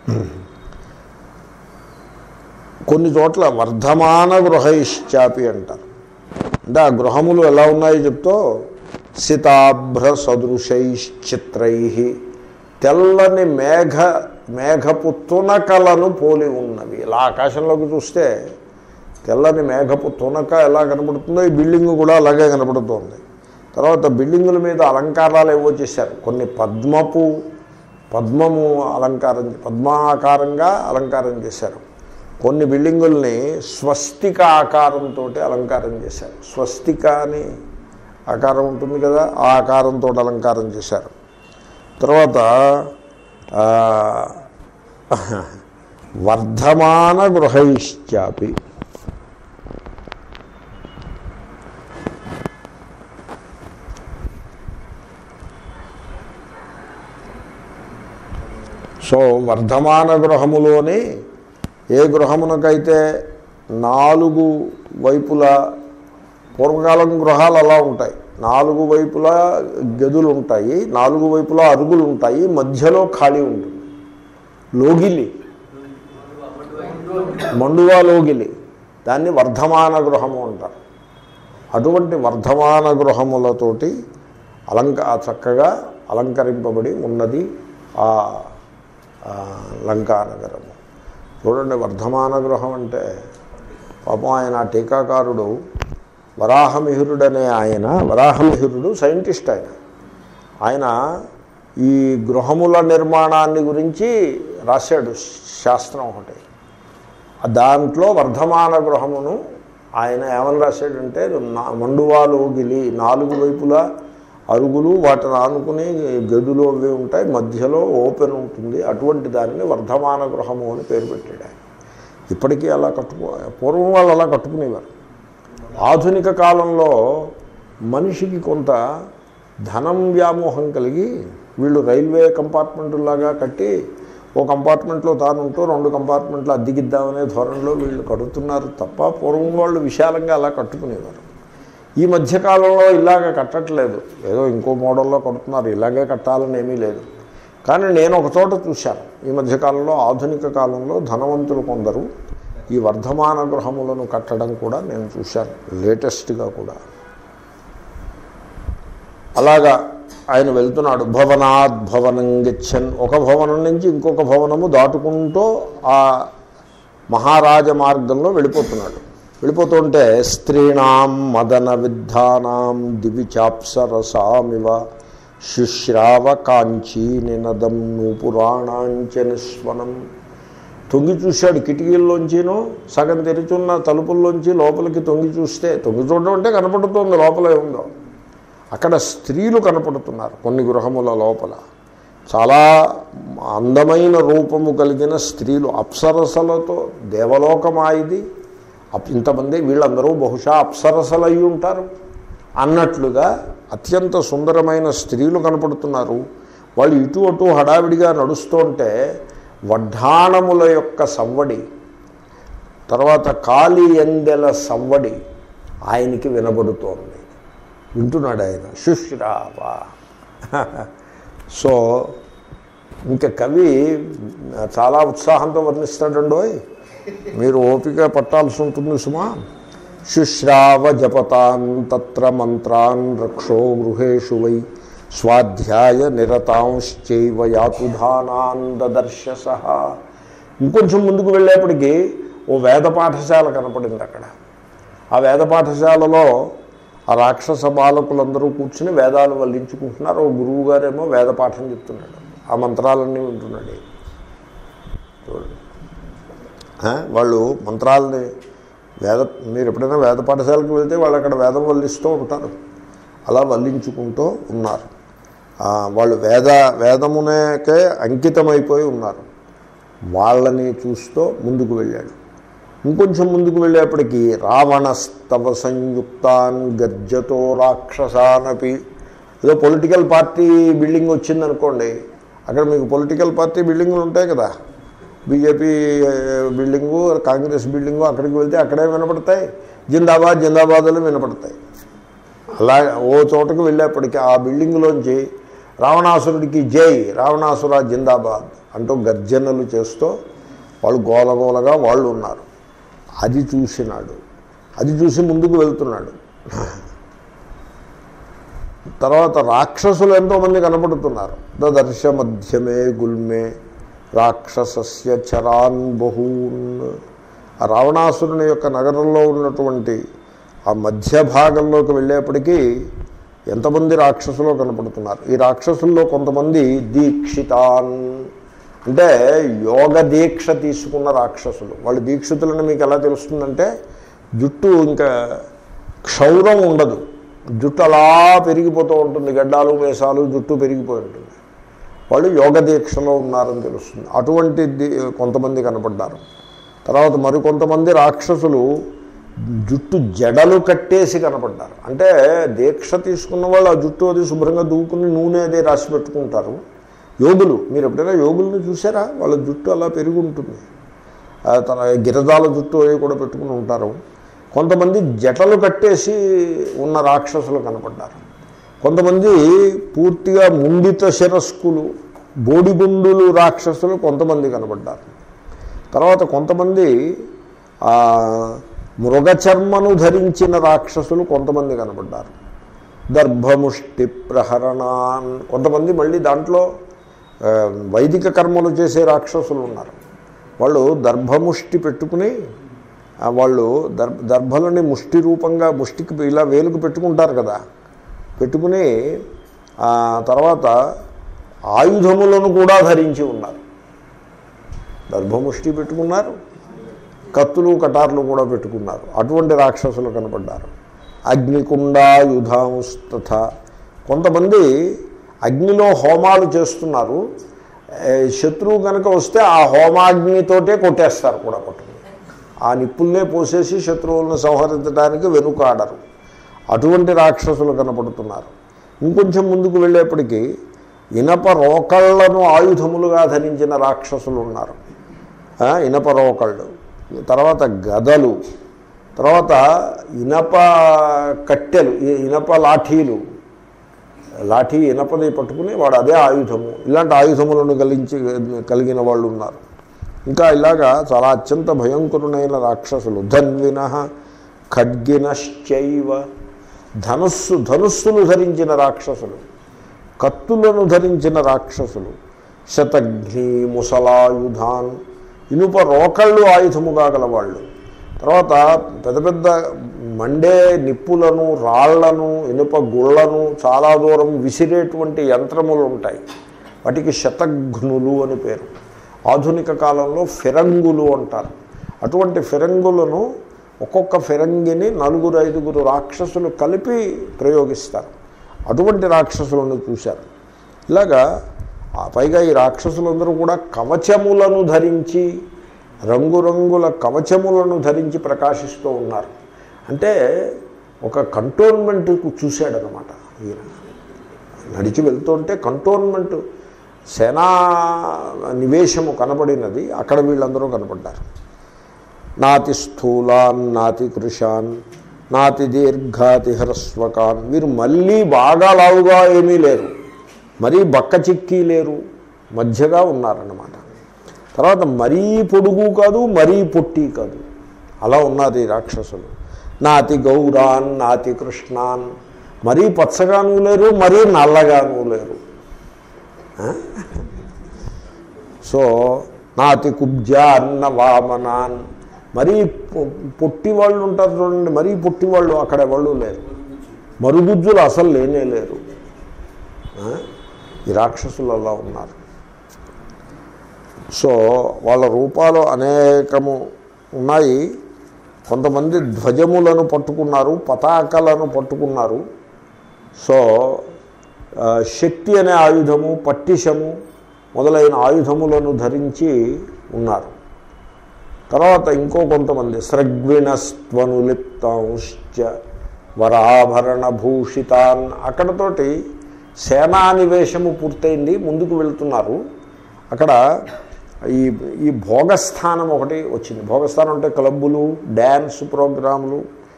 కొన్ని చోట్ల వర్ధమాన గృహైశ్చాపి అంటారు అంటే ఆ గృహములు ఎలా ఉన్నాయో చెప్తూ సితాభ్ర సదృశైశ్చిత్రై తెల్లని మేఘ మేఘపు తునకలను పోలి ఉన్నవి ఇలా ఆకాశంలోకి చూస్తే తెల్లని మేఘపు తునక ఎలా కనపడుతుందో ఈ బిల్డింగ్ కూడా అలాగే కనపడుతోంది తర్వాత బిల్డింగుల మీద అలంకారాలు ఏవో చేశారు కొన్ని పద్మపు పద్మము అలంకారం పద్మాకారంగా అలంకారం చేశారు కొన్ని బిల్డింగుల్ని స్వస్తిక ఆకారంతో అలంకారం చేశారు స్వస్తిక అని ఆకారం ఉంటుంది కదా ఆ ఆకారంతో అలంకారం చేశారు తర్వాత ఆ, వర్ధమాన గృహైశ్చాపి సో వర్ధమాన గృహములోని ఏ గృహమునకైతే నాలుగు వైపులా పూర్వకాలం గృహాలు అలా ఉంటాయి నాలుగు వైపులా గదులు ఉంటాయి నాలుగు వైపులా అరుగులు ఉంటాయి మధ్యలో ఖాళీ ఉంటుంది లోగిలి మండువా లోగిలి దాన్ని వర్ధమాన గృహము అంటారు అటువంటి వర్ధమాన గృహములతోటి అలంక చక్కగా అలంకరింపబడి ఉన్నది ఆ ఆ లంకానగరము చూడండి వర్ధమాన గృహం అంటే పాపం ఆయన ఆ టీకాకారుడు వరాహమిహిరుడనే ఆయన వరాహమిహిరుడు సైంటిస్ట్ ఆయన ఆయన ఈ గృహముల నిర్మాణాన్ని గురించి రాశాడు శాస్త్రం ఒకటి దాంట్లో వర్ధమాన గృహమును ఆయన ఏమని రాశాడంటే నా మండువాలు గిలి నాలుగు వైపులా అరుగులు వాటిని ఆనుకుని గదులు అవి ఉంటాయి మధ్యలో ఓపెన్ ఉంటుంది అటువంటి దానిని వర్ధమాన గృహము అని పేరు పెట్టాడు ఆయన ఇప్పటికీ అలా కట్టుకో పూర్వం వాళ్ళు అలా కట్టుకునేవారు ఆధునిక కాలంలో మనిషికి కొంత ధనం వ్యామోహం కలిగి వీళ్ళు రైల్వే కంపార్ట్మెంట్లాగా కట్టి ఓ కంపార్ట్మెంట్లో తానుంటూ రెండు కంపార్ట్మెంట్లు అద్దెకిద్దామనే ధోరణిలో వీళ్ళు కడుతున్నారు తప్ప పూర్వం వాళ్ళు విశాలంగా అలా కట్టుకునేవారు ఈ మధ్యకాలంలో ఇలాగ కట్టట్లేదు ఏదో ఇంకో మోడల్లో కడుతున్నారు ఇలాగే కట్టాలని ఏమీ లేదు కానీ నేను ఒక చోట చూశాను ఈ మధ్యకాలంలో ఆధునిక కాలంలో ధనవంతులు కొందరు ఈ వర్ధమాన గృహములను కట్టడం కూడా నేను చూశాను లేటెస్ట్గా కూడా అలాగా ఆయన వెళ్తున్నాడు భవనాత్ భవనం గచ్చన్ ఒక భవనం నుంచి ఇంకొక భవనము దాటుకుంటూ ఆ మహారాజ మార్గంలో వెళ్ళిపోతున్నాడు వెళ్ళిపోతుంటే స్త్రీణాం మదన విద్ధానాం దివి చాప్సరసామివ శుశ్రావ కాంచీ నినదం నూపురాణాంచ నిస్వనం తొంగి చూశాడు కిటికీల్లోంచినో సగం తెరిచున్న తలుపుల్లోంచి లోపలికి తొంగి చూస్తే తొంగి చూడడం అంటే కనపడుతోంది లోపల ఏముందో అక్కడ స్త్రీలు కనపడుతున్నారు కొన్ని గృహముల లోపల చాలా అందమైన రూపము కలిగిన స్త్రీలు అప్సరసలతో దేవలోకమా ఇది అప్- ఇంతమంది వీళ్ళందరూ బహుశా అప్సరసలు అయి ఉంటారు అన్నట్లుగా అత్యంత సుందరమైన స్త్రీలు కనపడుతున్నారు వాళ్ళు ఇటు అటు హడావిడిగా నడుస్తుంటే వడ్డాణముల యొక్క సవ్వడి తర్వాత కాలి ఎందెల సవ్వడి ఆయనకి వినబడుతోంది వింటున్నాడు ఆయన శుశ్రావా సో ఇంకా కవి చాలా ఉత్సాహంతో వర్ణిస్తాడండోయ్ మీరు ఓపిక పట్టాల్సి ఉంటుంది సుమా శుశ్రావ జపతాన్ తత్ర మంత్రాన్ రక్షో గృహేషు వై స్వాధ్యాయ నిరతాంశ్చైవ యాతుధానాన్ దదర్శ సహా ఇంకొంచెం ముందుకు వెళ్ళేప్పటికీ ఓ వేద పాఠశాల కనపడింది అక్కడ ఆ వేద పాఠశాలలో ఆ రాక్షస బాలకులందరూ కూర్చుని వేదాలు వల్లించుకుంటున్నారు ఓ గురువు గారేమో వేద పాఠం చెప్తున్నాడు ఆ మంత్రాలన్నీ వింటున్నాడు ఈయన. చూడండి ఆ, వాళ్ళు మంత్రాలని వేద మీరు ఎప్పుడైనా వేద పాఠశాలకు వెళ్తే వాళ్ళు అక్కడ వేదం వల్లిస్తూ ఉంటారు అలా వల్లించుకుంటూ ఉన్నారు ఆ, వాళ్ళు వేద వేదమునకే అంకితమైపోయి ఉన్నారు వాళ్ళని చూస్తూ ముందుకు వెళ్ళాడు ఇంకొంచెం ముందుకు వెళ్ళేప్పటికీ రావణస్తవ సంయుక్తాన్ గర్జతో రాక్షసానపి ఏదో పొలిటికల్ పార్టీ బిల్డింగ్ వచ్చిందనుకోండి అక్కడ మీకు పొలిటికల్ పార్టీ బిల్డింగులు ఉంటాయి కదా బీజేపీ బిల్డింగు కాంగ్రెస్ బిల్డింగు అక్కడికి వెళ్తే అక్కడే వినపడతాయి జిందాబాద్ జిందాబాద్లు వినపడతాయి అలా ఓ చోటకు వెళ్ళేప్పటికీ ఆ బిల్డింగ్లోంచి రావణాసురుడికి జై రావణాసుర జిందాబాద్ అంటూ గర్జనలు చేస్తూ వాళ్ళు గోలగోలగా వాళ్ళు ఉన్నారు అది చూసినాడు అది చూసి ముందుకు వెళ్తున్నాడు తర్వాత రాక్షసులు ఎంతోమంది కనపడుతున్నారు దదర్శ మధ్యమే గుల్మే రాక్షసస్య చరాన్ బహూన్ ఆ రావణాసురుని యొక్క నగరంలో ఉన్నటువంటి ఆ మధ్య భాగంలోకి వెళ్ళేప్పటికీ ఎంతమంది రాక్షసులు కనపడుతున్నారు ఈ రాక్షసుల్లో కొంతమంది దీక్షితాన్ అంటే యోగ దీక్ష తీసుకున్న రాక్షసులు వాళ్ళు దీక్షితులని మీకు ఎలా తెలుస్తుందంటే జుట్టు ఇంకా క్షౌరం ఉండదు జుట్టు అలా పెరిగిపోతూ ఉంటుంది గడ్డాలు మేసాలు జుట్టు పెరిగిపోయి ఉంటుంది వాళ్ళు యోగ దీక్షలో ఉన్నారని తెలుస్తుంది అటువంటి ది- కొంతమంది కనపడ్డారు తర్వాత మరికొంతమంది రాక్షసులు జుట్టు జడలు కట్టేసి కనపడ్డారు అంటే దీక్ష తీసుకున్న వాళ్ళు ఆ జుట్టు అది శుభ్రంగా దూకుని నూనె అదే రాసి పెట్టుకుంటారు యోగులు మీరు ఎప్పుడైనా యోగుల్ని చూసారా వాళ్ళ జుట్టు అలా పెరిగి ఉంటుంది ఆ తన గిరదాల జుట్టు అవి కూడా పెట్టుకుని ఉంటారు కొంతమంది జటలు కట్టేసి ఉన్న రాక్షసులు కనపడ్డారు కొంతమంది పూర్తిగా ముండిత శిరస్కులు బోడిగుండులు రాక్షసులు కొంతమంది కనపడ్డారు తర్వాత కొంతమంది ఆ, మృగచర్మను ధరించిన రాక్షసులు కొంతమంది కనపడ్డారు దర్భముష్టి ప్రహరణాన్ కొంతమంది మళ్ళీ దాంట్లో ఆ, వైదిక కర్మలు చేసే రాక్షసులు ఉన్నారు వాళ్ళు దర్భముష్టి పెట్టుకుని ఆ, వాళ్ళు దర్భ దర్భలని ముష్టి రూపంగా ముష్టికి ఇలా వేలుకు పెట్టుకుంటారు కదా పెట్టుకుని ఆ తర్వాత ఆయుధములను కూడా ధరించి ఉన్నారు దర్భముష్టి పెట్టుకున్నారు కత్తులు కటార్లు కూడా పెట్టుకున్నారు అటువంటి రాక్షసులు కనపడ్డారు అగ్నికుండాయుధాంస్తథ కొంతమంది అగ్నిలో హోమాలు చేస్తున్నారు ఏ, శత్రువు కనుక వస్తే ఆ హోమాగ్నితోటే కొట్టేస్తారు కూడా కొట్టుకుని ఆ నిప్పుల్నే పోసేసి శత్రువులను సంహరించడానికి వెనుకాడరు అటువంటి రాక్షసులు కనపడుతున్నారు ఇంకొంచెం ముందుకు వెళ్ళేప్పటికీ ఇనప రోకళ్లను ఆయుధములుగా ధరించిన రాక్షసులు ఉన్నారు ఆ, ఇనప రోకళ్ళు తర్వాత గదలు తర్వాత ఇనప కట్టెలు ఈ ఇనప లాఠీలు లాఠీ ఇనపది పట్టుకుని వాడు అదే ఆయుధము ఇలాంటి ఆయుధములను కలిగించి కలిగిన వాళ్ళు ఉన్నారు ఇంకా ఇలాగా చాలా అత్యంత భయంకరునైన రాక్షసులు ధన్విన ఖడ్గినశ్చైవ ధనుస్సు ధనుస్సులు ధరించిన రాక్షసులు కత్తులను ధరించిన రాక్షసులు శతఘ్ని ముసలాయుధాన్ ఇనుప రోకళ్ళు ఆయుధముగా గలవాళ్ళు తర్వాత పెద్ద పెద్ద మండే నిప్పులను రాళ్లను ఇనుప గుళ్ళను చాలా దూరం విసిరేటువంటి యంత్రములు ఉంటాయి వాటికి శతఘ్నులు అని పేరు ఆధునిక కాలంలో ఫిరంగులు అంటారు అటువంటి ఫిరంగులను ఒక్కొక్క ఫిరంగిని నలుగురు ఐదుగురు రాక్షసులు కలిపి ప్రయోగిస్తారు అటువంటి రాక్షసులను చూశారు ఇలాగా ఆ పైగా ఈ రాక్షసులందరూ కూడా కవచములను ధరించి రంగురంగుల కవచములను ధరించి ప్రకాశిస్తూ ఉన్నారు అంటే ఒక కంటోన్మెంట్కు చూశాడనమాట ఈయన నడిచి వెళ్తుంటే కంటోన్మెంట్ సేనా నివేశము కనబడినది అక్కడ వీళ్ళందరూ కనపడ్డారు నాతి స్థూలాన్ నాతి కృషాన్ నాతి దీర్ఘాతి హ్రస్వకాన్ వీరు మళ్ళీ బాగా లావుగా ఏమీ లేరు మరీ బక్క చిక్కి లేరు మధ్యగా ఉన్నారన్నమాట తర్వాత మరీ పొడుగు కాదు మరీ పొట్టి కాదు అలా ఉన్నారు ఈ రాక్షసులు నాతి గౌరాన్ నాతి కృష్ణాన్ మరీ పచ్చగాను లేరు మరీ నల్లగాను లేరు ఆ? సో నాతి కుబ్జాన్న వామనాన్ మరీ పొ- పొట్టి వాళ్ళు ఉంటారు చూడండి మరీ పొట్టి వాళ్ళు అక్కడ వాళ్ళు లేరు మరుగుజ్జులు అసలు లేనే లేరు ఆ? ఈ రాక్షసులు అలా ఉన్నారు సో వాళ్ళ రూపాలు అనేకము ఉన్నాయి కొంతమంది ధ్వజములను పట్టుకున్నారు పతాకలను పట్టుకున్నారు సో ఆ, శక్తి అనే ఆయుధము పట్టిషము మొదలైన ఆయుధములను ధరించి ఉన్నారు తర్వాత ఇంకో కొంతమంది స్రగ్విణస్త్వనులిప్తాంశ్చ వరాభరణ భూషితాన్ అక్కడతోటి సేనానివేశము పూర్తయింది ముందుకు వెళ్తున్నారు అక్కడ ఈ ఈ భోగస్థానం ఒకటి వచ్చింది భోగస్థానం అంటే క్లబ్బులు డ్యాన్స్ ప్రోగ్రాములు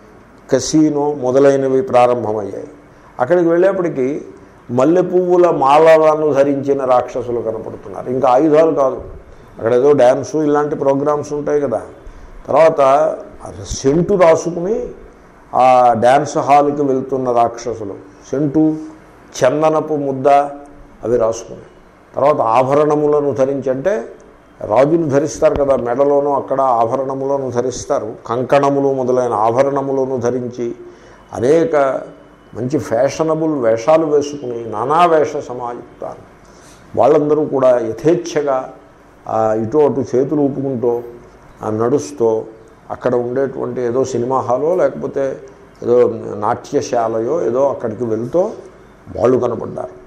కసీనో మొదలైనవి ప్రారంభమయ్యాయి అక్కడికి వెళ్ళేప్పటికీ మల్లె పువ్వుల మాలలను ధరించిన రాక్షసులు కనపడుతున్నారు ఇంకా ఆయుధాలు కాదు అక్కడ ఏదో డ్యాన్సు ఇలాంటి ప్రోగ్రామ్స్ ఉంటాయి కదా తర్వాత సెంటు రాసుకుని ఆ డ్యాన్స్ హాల్కి వెళ్తున్న రాక్షసులు సెంటు చందనపు ముద్ద అవి రాసుకుని తర్వాత ఆభరణములను ధరించి అంటే రాజులు ధరిస్తారు కదా మెడలోనూ అక్కడ ఆభరణములను ధరిస్తారు కంకణములు మొదలైన ఆభరణములను ధరించి అనేక మంచి ఫ్యాషనబుల్ వేషాలు వేసుకుని నానా వేష సమాయుక్తాలు వాళ్ళందరూ కూడా యథేచ్ఛగా ఆ, ఇటు అటు చేతులు ఊపుకుంటూ ఆ, నడుస్తూ అక్కడ ఉండేటువంటి ఏదో సినిమా హాలో లేకపోతే ఏదో నాట్యశాలయో ఏదో అక్కడికి వెళ్తూ వాళ్ళు కనపడ్డారు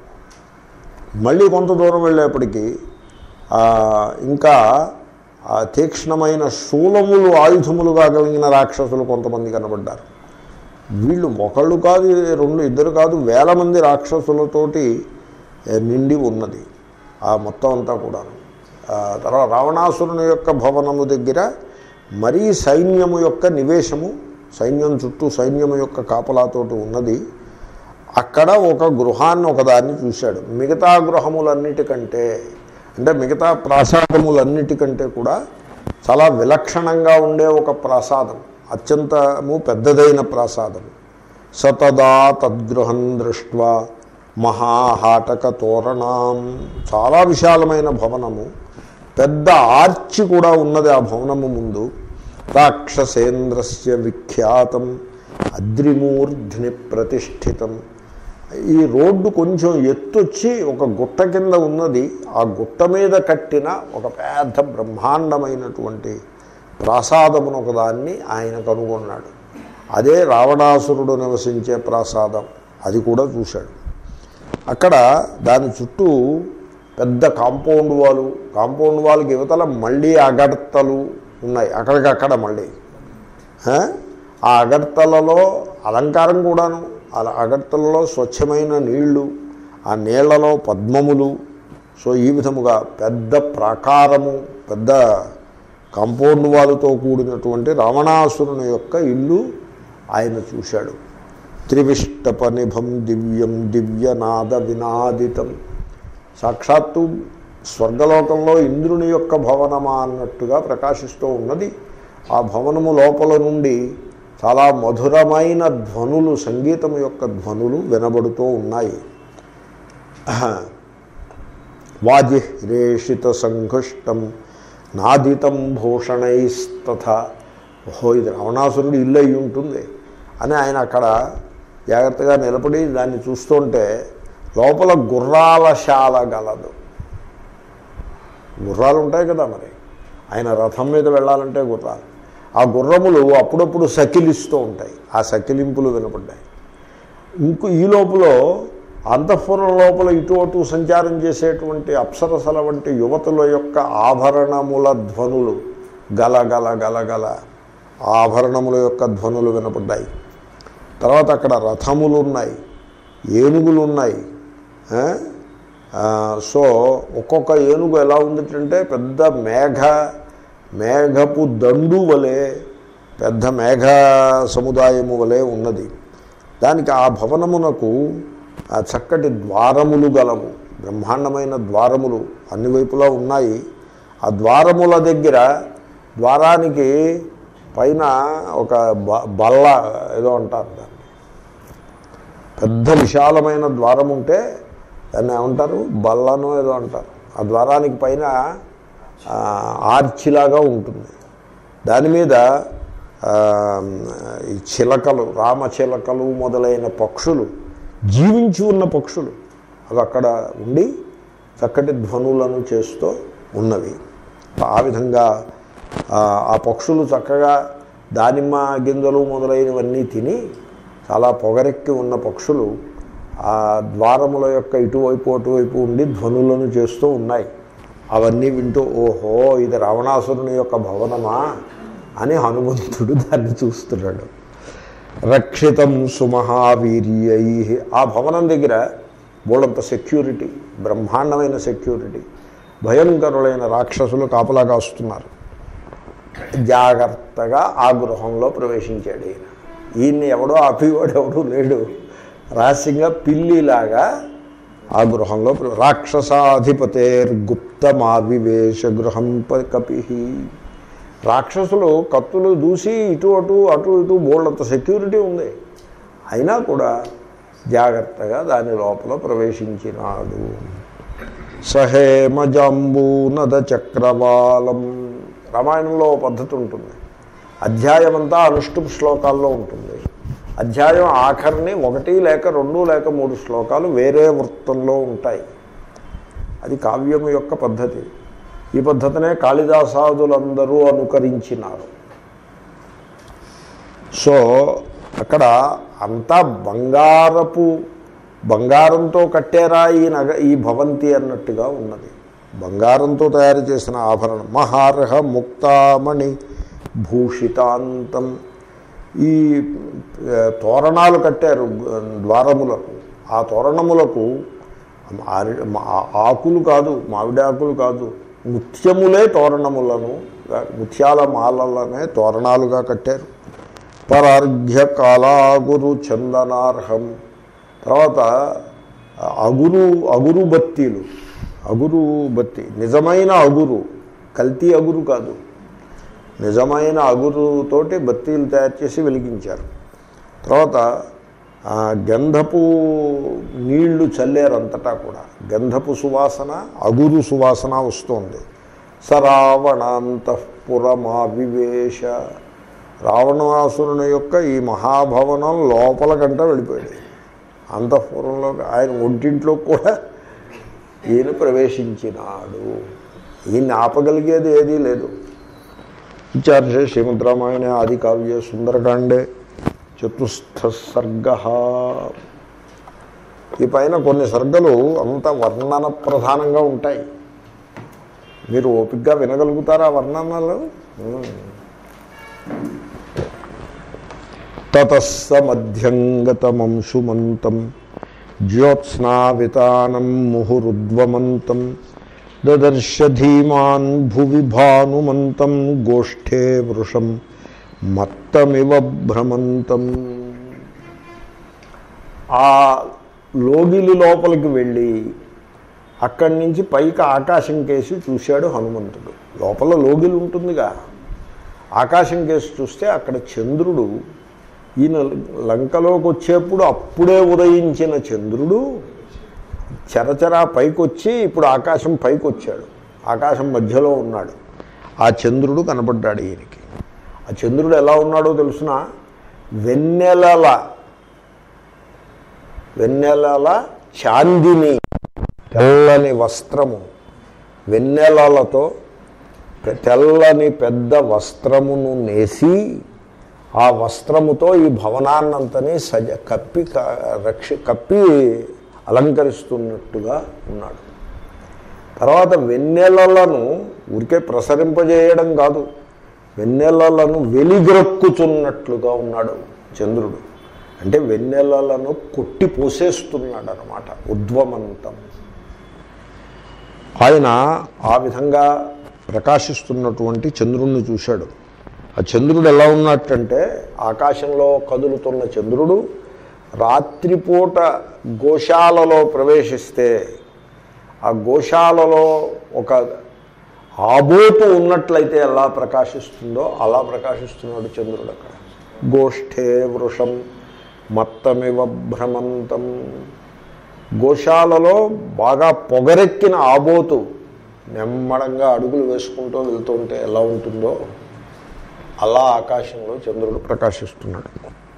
మళ్ళీ కొంత దూరం వెళ్ళేప్పటికీ ఆ, ఇంకా ఆ తీక్ష్ణమైన శూలములు ఆయుధములుగా కలిగిన రాక్షసులు కొంతమంది కనబడ్డారు వీళ్ళు ఒకళ్ళు కాదు రెండు ఇద్దరు కాదు వేల మంది రాక్షసులతోటి ఏ, నిండి ఉన్నది ఆ మొత్తం అంతా కూడా తర్వాత రావణాసురుని యొక్క భవనము దగ్గర మరీ సైన్యము యొక్క నివేశము సైన్యం చుట్టూ సైన్యము యొక్క కాపలాతోటి ఉన్నది అక్కడ ఒక గృహాన్ని ఒకదాన్ని చూశాడు మిగతా గృహములన్నిటికంటే అంటే మిగతా ప్రాసాదములన్నిటికంటే కూడా చాలా విలక్షణంగా ఉండే ఒక ప్రాసాదం అత్యంతము పెద్దదైన ప్రాసాదం సతదా తద్గృహం దృష్ట్వా మహాహాటక తోరణం చాలా విశాలమైన భవనము పెద్ద ఆర్చి కూడా ఉన్నది ఆ భవనము ముందు రాక్షసేంద్రస్య విఖ్యాతం అద్రిమూర్ధ్ని ప్రతిష్ఠితం ఈ రోడ్డు కొంచెం ఎత్తొచ్చి ఒక గుట్ట కింద ఉన్నది ఆ గుట్ట మీద కట్టిన ఒక పెద్ద బ్రహ్మాండమైనటువంటి ప్రాసాదమును ఒకదాన్ని ఆయన కనుగొన్నాడు అదే రావణాసురుడు నివసించే ప్రాసాదం అది కూడా చూశాడు అక్కడ దాని చుట్టూ పెద్ద కాంపౌండ్ వాలు కాంపౌండ్ వాళ్ళకి యువతల మళ్ళీ అగడతలు ఉన్నాయి అక్కడికక్కడ మళ్ళీ ఆ? ఆ అగడ్తలలో అలంకారం కూడాను అలా అగడ్తలలో స్వచ్ఛమైన నీళ్లు ఆ నీళ్లలో పద్మములు సో ఈ విధముగా పెద్ద ప్రాకారము పెద్ద కాంపౌండ్ వాళ్ళతో కూడినటువంటి రావణాసురుని యొక్క ఇల్లు ఆయన చూశాడు త్రివిష్టపనిభం దివ్యం దివ్యనాద వినాదితం సాక్షాత్తు స్వర్గలోకంలో ఇంద్రుని యొక్క భవనమా అన్నట్టుగా ప్రకాశిస్తూ ఉన్నది ఆ భవనము లోపల నుండి చాలా మధురమైన ధ్వనులు సంగీతం యొక్క ధ్వనులు వినబడుతూ ఉన్నాయి వాజిహ్రేషిత సంఘుష్టం నాదితం భూషణైస్తథ ఓహో ఇది రావణాసురుడు ఇల్లు అయి ఉంటుంది అని ఆయన అక్కడ జాగ్రత్తగా నిలబడి దాన్ని చూస్తుంటే లోపల గుర్రాల శాల గలదు గుర్రాలు ఉంటాయి కదా మరి ఆయన రథం మీద వెళ్ళాలంటే గుర్రాలు ఆ గుర్రములు అప్పుడప్పుడు సకిలిస్తూ ఉంటాయి ఆ సకిలింపులు వినపడ్డాయి ఇంకో ఈ లోపల అంతఃపురం లోపల ఇటు అటు సంచారం చేసేటువంటి అప్సరసల వంటి యువతుల యొక్క ఆభరణముల ధ్వనులు గల గల గల గల ఆభరణముల యొక్క ధ్వనులు వినపడ్డాయి తర్వాత అక్కడ రథములు ఉన్నాయి ఏనుగులు ఉన్నాయి ఆ? ఆ, సో ఒక్కొక్క ఏనుగు ఎలా ఉందంటే పెద్ద మేఘ మేఘపు దండు వలె పెద్ద మేఘ సముదాయము వలె ఉన్నది దానికి ఆ భవనమునకు ఆ చక్కటి ద్వారములు గలవు బ్రహ్మాండమైన ద్వారములు అన్ని వైపులా ఉన్నాయి ఆ ద్వారముల దగ్గర ద్వారానికి పైన ఒక బ- బల్ల ఏదో అంటారు దాన్ని పెద్ద విశాలమైన ద్వారం ఉంటే దాన్ని ఏమంటారు బల్లను ఏదో అంటారు ఆ ద్వారానికి పైన ఆ, ఆర్చిలాగా ఉంటుంది దాని మీద ఆ, ఈ చిలకలు రామచిలకలు మొదలైన పక్షులు జీవించి ఉన్న పక్షులు అవి అక్కడ ఉండి చక్కటి ధ్వనులను చేస్తూ ఉన్నవి ఆ విధంగా ఆ, ఆ పక్షులు చక్కగా దానిమ్మ గింజలు మొదలైనవన్నీ తిని చాలా పొగరెక్కి ఉన్న పక్షులు ఆ ద్వారముల యొక్క ఇటువైపు అటువైపు ఉండి ధ్వనులను చేస్తూ ఉన్నాయి అవన్నీ వింటూ ఓహో ఇది రావణాసురుని యొక్క భవనమా అని హనుమంతుడు దాన్ని చూస్తున్నాడు రక్షితం సుమహావీర్యై ఆ భవనం దగ్గర బోళంత సెక్యూరిటీ బ్రహ్మాండమైన సెక్యూరిటీ భయంకరులైన రాక్షసులు కాపలా కాస్తున్నారు జాగ్రత్తగా ఆ గృహంలో ప్రవేశించాడు ఈయన ఈయన్ని ఎవడో ఆపివాడు ఎవడో లేడు రహస్యంగా పిల్లిలాగా ఆ గృహంలో ప్ర- రాక్షసాధిపతేర్గుప్తమావివేశ గృహం ప- కపి రాక్షసులు కత్తులు దూసి ఇటు అటు అటు ఇటు బోళ్ళంత సెక్యూరిటీ ఉంది అయినా కూడా జాగ్రత్తగా దాని లోపల ప్రవేశించినాడు సహేమజంబూనద చక్రవాలం రామాయణంలో ఓ పద్ధతి ఉంటుంది అధ్యాయం అంతా అనుష్ఠుప్ శ్లోకాల్లో ఉంటుంది అధ్యాయం ఆఖరిని ఒకటి లేక రెండు లేక మూడు శ్లోకాలు వేరే వృత్తంలో ఉంటాయి అది కావ్యం యొక్క పద్ధతి ఈ పద్ధతినే కాళిదాసాదులందరూ అనుకరించినారు సో అక్కడ అంతా బంగారపు బంగారంతో కట్టారా ఈ నగ ఈ భవంతి అన్నట్టుగా ఉన్నది బంగారంతో తయారు చేసిన ఆభరణం మహార్హ ముక్తామణి భూషితాంతం ఈ ఆ, తోరణాలు కట్టారు ఆ, ద్వారములకు ఆ తోరణములకు ఆరి- మా- ఆకులు కాదు మామిడి ఆకులు కాదు ముత్యములే తోరణములను ముత్యాల మాలలనే తోరణాలుగా కట్టారు పరార్ఘ్య కాలాగురు చందనార్హం తర్వాత అగురు అగురు బత్తీలు అగురు బత్తి నిజమైన అగురు కల్తీ అగురు కాదు నిజమైన అగురుతోటి బత్తీలు తయారు చేసి వెలిగించారు తర్వాత ఆ, గంధపు నీళ్లు చల్లేరంతటా కూడా గంధపు సువాసన అగురు సువాసన వస్తుంది సరావణాంతఃపురమావివేశ రావణాసురుని యొక్క ఈ మహాభవనం లోపల కంట వెళ్ళిపోయాడు అంతఃపురంలో ఆయన ఒంటింట్లో కూడా ఈయన ప్రవేశించినాడు ఈయన్ని ఆపగలిగేది ఏదీ లేదు విచార్య శ్రీమద్ రామాయణ ఆది కావ్య సుందరకాండే చతుస్థ సర్గ ఈ పైన కొన్ని సర్గలు అంత వర్ణన ప్రధానంగా ఉంటాయి మీరు ఓపికగా వినగలుగుతారా వర్ణనలు తతస్సమధ్యంగతమంశుమంతం జ్యోత్స్నావితానం ముహురుద్వమంతం దదర్శ ధీమాన్ భువి భానుమంతం గోష్ఠే వృషం మత్తమివ భ్రమంతం ఆ లోగిలి లోపలికి వెళ్ళి అక్కడి నుంచి పైకి ఆకాశం కేసి చూశాడు హనుమంతుడు లోపల లోగిలి ఉంటుందిగా ఆకాశం కేసి చూస్తే అక్కడ చంద్రుడు ఈయన లంకలోకి వచ్చేప్పుడు అప్పుడే ఉదయించిన చంద్రుడు చరచరా పైకి వచ్చి ఇప్పుడు ఆకాశం పైకి వచ్చాడు ఆకాశం మధ్యలో ఉన్నాడు ఆ చంద్రుడు కనపడ్డాడు ఈయనకి ఆ చంద్రుడు ఎలా ఉన్నాడో తెలుసిన వెన్నెలల వెన్నెలల చాందిని తెల్లని వస్త్రము వెన్నెలలతో పె- తెల్లని పెద్ద వస్త్రమును నేసి ఆ వస్త్రముతో ఈ భవనాన్నంతని సజ కప్పి క- రక్షి కప్పి అలంకరిస్తున్నట్టుగా ఉన్నాడు తర్వాత వెన్నెలలను ఊరికే ప్రసరింపజేయడం కాదు వెన్నెలలను వెలిగ్రక్కుచున్నట్లుగా ఉన్నాడు చంద్రుడు అంటే వెన్నెలలను కొట్టి పోసేస్తున్నాడు అనమాట ఉద్వమంతం ఆయన ఆ విధంగా ప్రకాశిస్తున్నటువంటి చంద్రుణ్ణి చూశాడు ఆ చంద్రుడు ఎలా ఉన్నట్టంటే ఆకాశంలో కదులుతున్న చంద్రుడు రాత్రిపూట గోశాలలో ప్రవేశిస్తే ఆ గోశాలలో ఒక ఆబోటు ఉన్నట్లయితే ఎలా ప్రకాశిస్తుందో అలా ప్రకాశిస్తున్నాడు చంద్రుడు అక్కడ గోష్ఠే వృషం మత్తమివ భ్రమంతం గోశాలలో బాగా పొగరెక్కిన ఆబోతు నెమ్మడంగా అడుగులు వేసుకుంటూ వెళ్తుంటే ఎలా ఉంటుందో అలా ఆకాశంలో చంద్రుడు ప్రకాశిస్తున్నాడు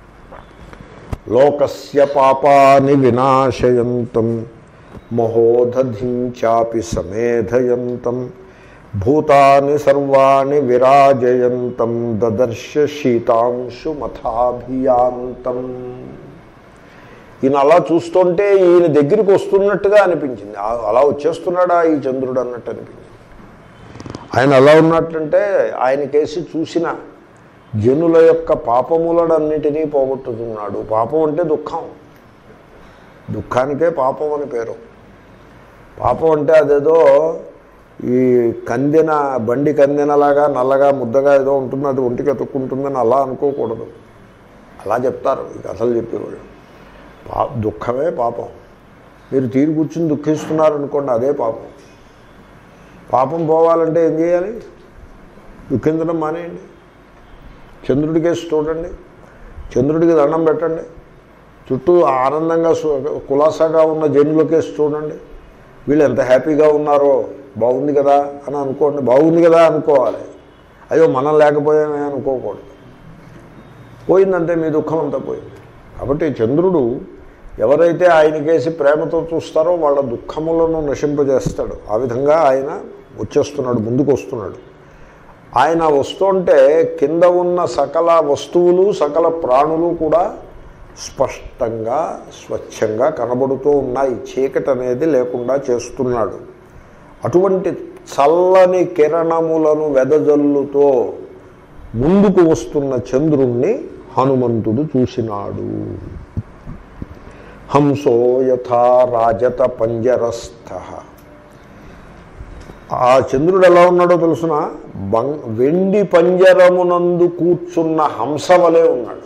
లోకస్య పాపాని వినాశయంతం మహోదధించాపి సమేధయంతం భూతాని సర్వాణి విరాజయంతం దదర్శ శీతాంశు మథాభియాంతం ఈయన అలా చూస్తుంటే ఈయన దగ్గరికి వస్తున్నట్టుగా అనిపించింది ఆ- అలా వచ్చేస్తున్నాడా ఈ చంద్రుడు అన్నట్టు అనిపించింది ఆయన ఎలా ఉన్నట్లంటే ఆయన కేసి చూసిన జనుల యొక్క పాపములనన్నిటినీ పోగొట్టుతున్నాడు పాపం అంటే దుఃఖం దుఃఖానికే పాపం అని పేరు పాపం అంటే అదేదో ఈ కందిన బండి కందినలాగా నల్లగా ముద్దగా ఏదో ఉంటుంది అది ఒంటికి ఎత్తుక్కుంటుందని అలా అనుకోకూడదు అలా చెప్తారు ఈ కథలు చెప్పేవాళ్ళు పా దుఃఖమే పాపం మీరు తీరు కూర్చుని దుఃఖిస్తున్నారు అనుకోండి అదే పాపం పాపం పోవాలంటే ఏం చేయాలి దుఃఖించడం మానేయండి చంద్రుడి కేసు చూడండి చంద్రుడికి దండం పెట్టండి చుట్టూ ఆనందంగా సు- కులాసాగా ఉన్న జనుల కేసు చూడండి వీళ్ళు ఎంత హ్యాపీగా ఉన్నారో బాగుంది కదా అని అనుకోండి బాగుంది కదా అనుకోవాలి అయ్యో మనం లేకపోయామే అనుకోకూడదు పోయిందంటే మీ దుఃఖం అంతా పోయింది కాబట్టి చంద్రుడు ఎవరైతే ఆయనకేసి ప్రేమతో చూస్తారో వాళ్ళ దుఃఖములను నశింపజేస్తాడు ఆ విధంగా ఆయన వచ్చేస్తున్నాడు ముందుకు వస్తున్నాడు ఆయన వస్తుంటే కింద ఉన్న సకల వస్తువులు సకల ప్రాణులు కూడా స్పష్టంగా స్వచ్ఛంగా కనబడుతూ ఉన్నాయి చీకటి అనేది లేకుండా చేస్తున్నాడు అటువంటి చల్లని కిరణములను వెదజల్లుతో ముందుకు వస్తున్న చంద్రుణ్ణి హనుమంతుడు చూసినాడు హంసో యథా రాజత పంజరస్థ ఆ చంద్రుడు ఎలా ఉన్నాడో తెలుసిన బంగ్ వెండి పంజరమునందు కూర్చున్న హంస వలె ఉన్నాడు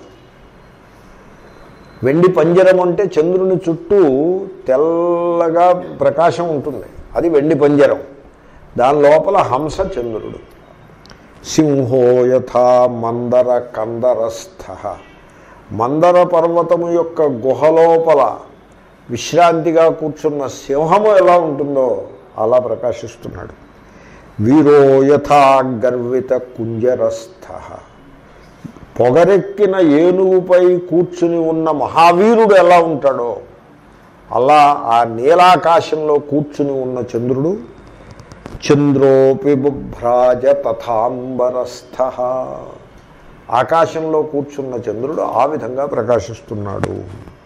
వెండి పంజరం అంటే చంద్రుని చుట్టూ తెల్లగా ప్రకాశం ఉంటుంది అది వెండి పంజరం దాని లోపల హంస చంద్రుడు సింహో యథా మందర కందరస్థ మందర పర్వతము యొక్క గుహలోపల విశ్రాంతిగా కూర్చున్న సింహము ఎలా ఉంటుందో అలా ప్రకాశిస్తున్నాడు వీరో యథా గర్విత కుంజరస్థ పొగరెక్కిన ఏనుగుపై కూర్చుని ఉన్న మహావీరుడు ఎలా ఉంటాడో అలా ఆ నీలాకాశంలో కూర్చుని ఉన్న చంద్రుడు చంద్రోపి బుభ్రాజ తథాంబరస్థ ఆకాశంలో కూర్చున్న చంద్రుడు ఆ విధంగా ప్రకాశిస్తున్నాడు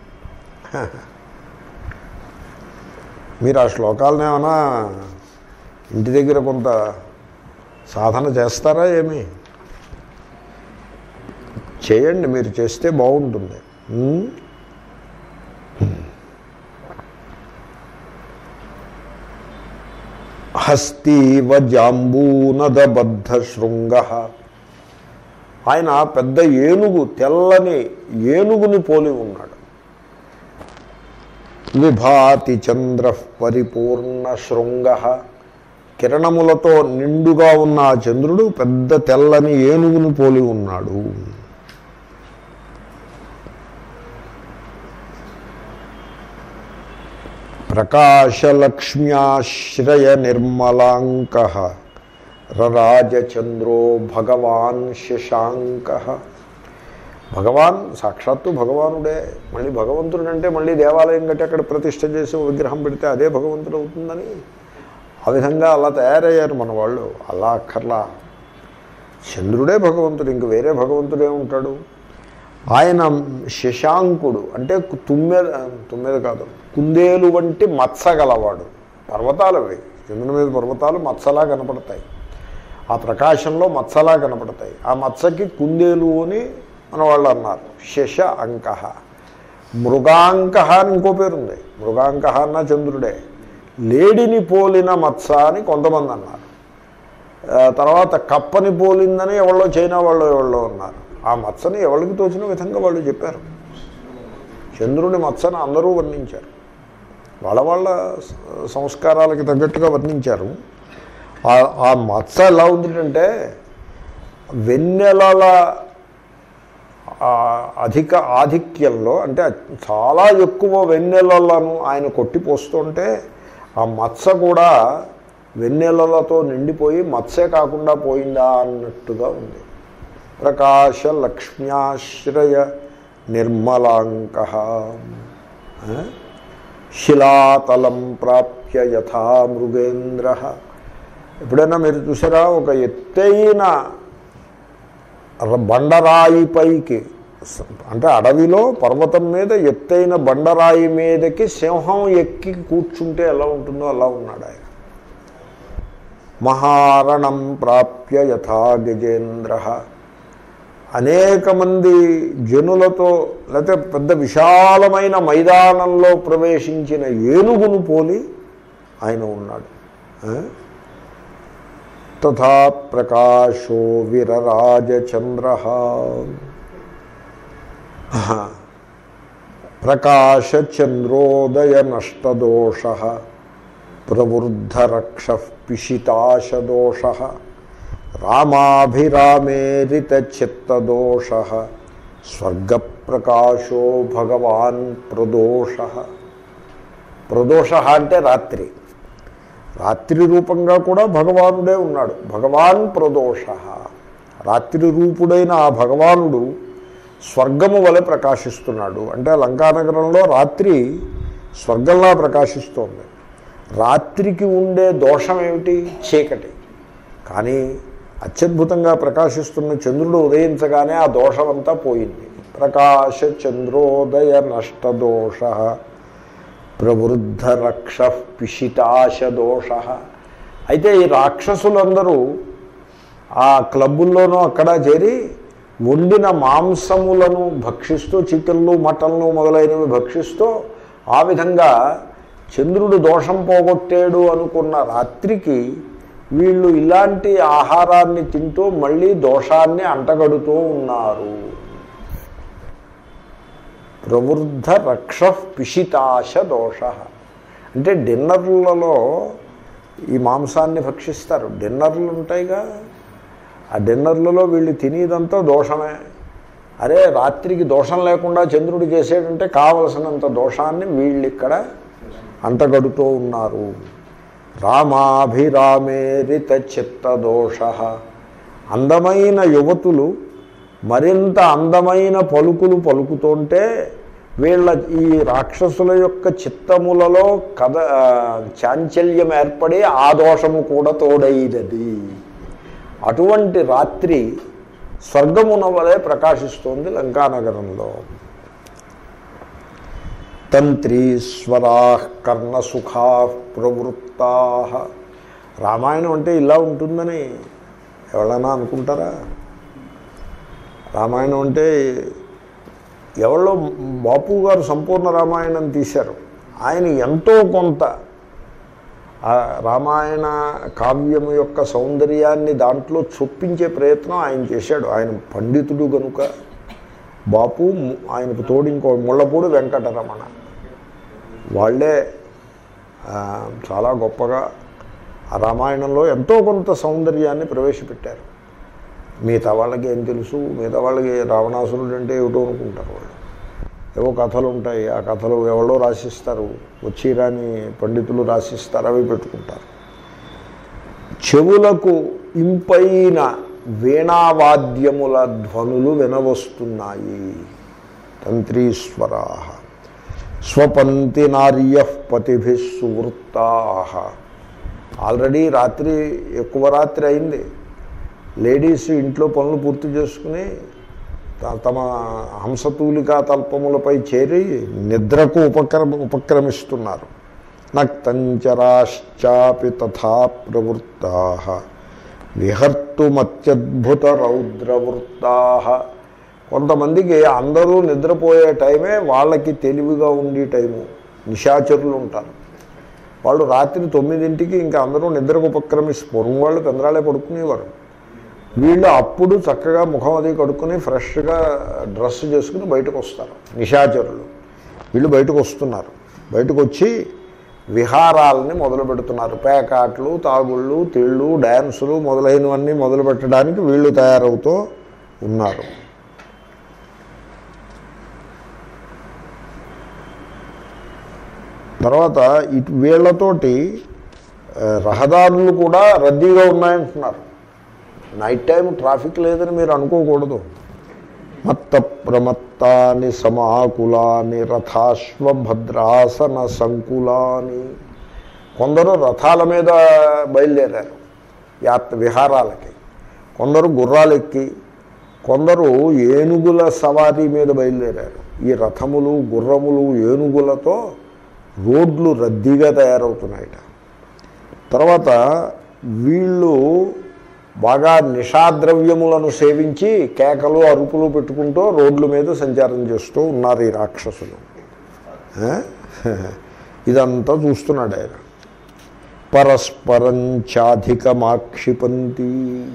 మీరు ఆ శ్లోకాలను ఏమైనా ఇంటి దగ్గర కొంత సాధన చేస్తారా ఏమి చేయండి మీరు చేస్తే బాగుంటుంది ఉం? హస్తీవ జాంబూనదబద్ధ శృంగ ఆయన పెద్ద ఏనుగు తెల్లని ఏనుగుని పోలి ఉన్నాడు విభాతి చంద్ర పరిపూర్ణ శృంగ కిరణములతో నిండుగా ఉన్న ఆ చంద్రుడు పెద్ద తెల్లని ఏనుగుని పోలి ఉన్నాడు ప్రకాశలక్ష్మ్యాశ్రయ నిర్మలాంక రరాజచంద్రో భగవాన్ శశాంక భగవాన్ సాక్షాత్తు భగవానుడే మళ్ళీ భగవంతుడు అంటే మళ్ళీ దేవాలయం కట్టి అక్కడ ప్రతిష్ట చేసి ఓ విగ్రహం పెడితే అదే భగవంతుడు అవుతుందని ఆ విధంగా అలా తయారయ్యారు మన వాళ్ళు అలా అక్కర్లా చంద్రుడే భగవంతుడు ఇంక వేరే భగవంతుడే ఉంటాడు ఆయన శశాంకుడు అంటే కు- తుమ్మెద తుమ్మెద కాదు కుందేలు వంటి మత్స గలవాడు పర్వతాలు అవి చంద్రుని మీద పర్వతాలు మత్సలా కనపడతాయి ఆ ప్రకాశంలో మత్సలా కనపడతాయి ఆ మత్సకి కుందేలు అని మన వాళ్ళు అన్నారు శశ అంక మృగాంక అని ఇంకో పేరుంది మృగాంక అన్న చంద్రుడే లేడిని పోలిన మత్స అని కొంతమంది అన్నారు ఆ, తర్వాత కప్పని పోలిందని ఎవరో చైనా వాళ్ళు ఎవరో ఉన్నారు ఆ మత్సని ఎవరికి తోచిన విధంగా వాళ్ళు చెప్పారు చంద్రుని మత్సను అందరూ వర్ణించారు వాళ్ళ వాళ్ళ స- సంస్కారాలకి తగ్గట్టుగా వర్ణించారు ఆ- ఆ మత్స ఎలా ఉందంటే వెన్నెలల ఆ అధిక ఆధిక్యంలో అంటే చాలా ఎక్కువ వెన్నెలలను ఆయన కొట్టిపోస్తుంటే ఆ మత్స కూడా వెన్నెలలతో నిండిపోయి మత్సే కాకుండా పోయిందా అన్నట్టుగా ఉంది ప్రకాశలక్ష్మ్యాశ్రయ నిర్మలాంక శిలాతలం ప్రాప్య యథా మృగేంద్ర ఎప్పుడైనా మీరు చూసారా ఒక ఎత్తైన ర- బండరాయి పైకి స- అంటే అడవిలో పర్వతం మీద ఎత్తైన బండరాయి మీదకి సింహం ఎక్కి కూర్చుంటే ఎలా ఉంటుందో అలా ఉన్నాడు ఆయన మహారణం ప్రాప్య యథా గజేంద్ర అనేక మంది జనులతో లేకపోతే పెద్ద విశాలమైన మైదానంలో ప్రవేశించిన ఏనుగును పోలి ఆయన ఉన్నాడు ఆ? తథా ప్రకాశో విరరాజచంద్ర ప్రకాశచంద్రోదయ నష్టదోష ప్రవృద్ధరక్ష పిశితాశదోష రామాభిరామేరితచిత్తదోష స్వర్గప్రకాశో భగవాన్ ప్రదోష ప్రదోష అంటే రాత్రి రాత్రి రూపంగా కూడా భగవానుడే ఉన్నాడు భగవాన్ ప్రదోష రాత్రి రూపుడైన ఆ భగవానుడు స్వర్గము వలె ప్రకాశిస్తున్నాడు అంటే లంకానగరంలో రాత్రి స్వర్గంలా ప్రకాశిస్తోంది రాత్రికి ఉండే దోషం ఏమిటి చీకటి కానీ అత్యద్భుతంగా ప్రకాశిస్తున్న చంద్రుడు ఉదయించగానే ఆ దోషమంతా పోయింది ప్రకాశ చంద్రోదయ నష్టదోష ప్రవృద్ధ రక్ష పిశితాశ దోష అయితే ఈ రాక్షసులందరూ ఆ క్లబ్బుల్లోనూ అక్కడ చేరి వండిన మాంసములను భక్షిస్తూ చికెన్లు మటన్లు మొదలైనవి భక్షిస్తూ ఆ విధంగా చంద్రుడు దోషం పోగొట్టాడు అనుకున్న రాత్రికి వీళ్ళు ఇలాంటి ఆహారాన్ని తింటూ మళ్ళీ దోషాన్ని అంటగడుతూ ఉన్నారు ప్రవృద్ధ రక్ష పిశితాశ దోష అంటే డిన్నర్లలో ఈ మాంసాన్ని భక్షిస్తారు డిన్నర్లు ఉంటాయిగా ఆ డిన్నర్లలో వీళ్ళు తినేదంతా దోషమే అరే రాత్రికి దోషం లేకుండా చంద్రుడు చేసేటంటే కావలసినంత దోషాన్ని వీళ్ళు ఇక్కడ అంటగడుతూ ఉన్నారు రామాభిరామేరిత చిత్తదోష అందమైన యువతులు మరింత అందమైన పలుకులు పలుకుతుంటే వీళ్ళ ఈ రాక్షసుల యొక్క చిత్తములలో కథ ఆ, చాంచల్యం ఏర్పడి ఆ దోషము కూడా తోడైనది అటువంటి రాత్రి స్వర్గమున వలె ప్రకాశిస్తోంది లంకానగరంలో తంత్రీశ్వరా కర్ణసుఖా ప్రవృత్తా రామాయణం అంటే ఇలా ఉంటుందని ఎవరైనా అనుకుంటారా రామాయణం అంటే ఎవరో బాపు గారు సంపూర్ణ రామాయణం తీశారు ఆయన ఎంతో కొంత ఆ రామాయణ కావ్యం యొక్క సౌందర్యాన్ని దాంట్లో చొప్పించే ప్రయత్నం ఆయన చేశాడు ఆయన పండితుడు గనుక బాపు ము- ఆయనకు తోడు ఇంకో ముళ్ళపూడి వెంకటరమణ వాళ్ళే ఆ, చాలా గొప్పగా ఆ రామాయణంలో ఎంతో కొంత సౌందర్యాన్ని ప్రవేశపెట్టారు మిగతా వాళ్ళకి ఏం తెలుసు మిగతా వాళ్ళకి రావణాసురుడు అంటే ఏమిటో అనుకుంటారు వాళ్ళు ఏవో కథలు ఉంటాయి ఆ కథలు ఎవరో రాసిస్తారు వచ్చి రాని పండితులు రాసిస్తారు అవి పెట్టుకుంటారు చెవులకు ఇంపైన వీణావాద్యముల ధ్వనులు వినవస్తున్నాయి తంత్రీశ్వరా స్వపంతి నార్య పతిభి సువృత్తా ఆల్రెడీ రాత్రి ఎక్కువ రాత్రి అయింది లేడీస్ ఇంట్లో పనులు పూర్తి చేసుకుని త- తమ హంసతూలికా తల్పములపై చేరి నిద్రకు ఉపక్రమ ఉపక్రమిస్తున్నారు నక్తంచరాశ్చాపి తథా ప్రవృత్తా విహర్తుమత్యద్భుత రౌద్రవృత్తా కొంతమందికి అందరూ నిద్రపోయే టైమే వాళ్ళకి తెలివిగా ఉండే టైము నిశాచరులు ఉంటారు వాళ్ళు రాత్రి తొమ్మిదింటికి ఇంకా అందరూ నిద్రకు ఉపక్రమిస్తూ పూర్వం వాళ్ళు పెందరాలే పడుకునేవారు వీళ్ళు అప్పుడు చక్కగా ముఖం అది కడుక్కుని ఫ్రెష్గా డ్రెస్ చేసుకుని బయటకు వస్తారు నిశాచరులు వీళ్ళు బయటకు వస్తున్నారు బయటకు వచ్చి విహారాలని మొదలు పెడుతున్నారు పేకాట్లు తాగుళ్ళు తిళ్ళు డ్యాన్సులు మొదలైనవన్నీ మొదలు పెట్టడానికి వీళ్ళు తయారవుతూ ఉన్నారు తర్వాత ఇటు వీళ్ళతోటి ఆ, రహదారులు కూడా రద్దీగా ఉన్నాయంటున్నారు నైట్ టైం ట్రాఫిక్ లేదని మీరు అనుకోకూడదు మత్త ప్రమత్తాని సమాకులాని రథాశ్వభద్రాసన సంకులాని కొందరు రథాల మీద బయలుదేరారు యాత్ర విహారాలకి కొందరు గుర్రాలు ఎక్కి కొందరు ఏనుగుల సవారీ మీద బయలుదేరారు ఈ రథములు గుర్రములు ఏనుగులతో రోడ్లు రద్దీగా తయారవుతున్నాయట తర్వాత వీళ్ళు బాగా నిషాద్రవ్యములను సేవించి కేకలు అరుపులు పెట్టుకుంటూ రోడ్ల మీద సంచారం చేస్తూ ఉన్నారు ఈ రాక్షసులు ఆ? ఇదంతా చూస్తున్నాడు ఆయన పరస్పరం చాధికమాక్షిపంతి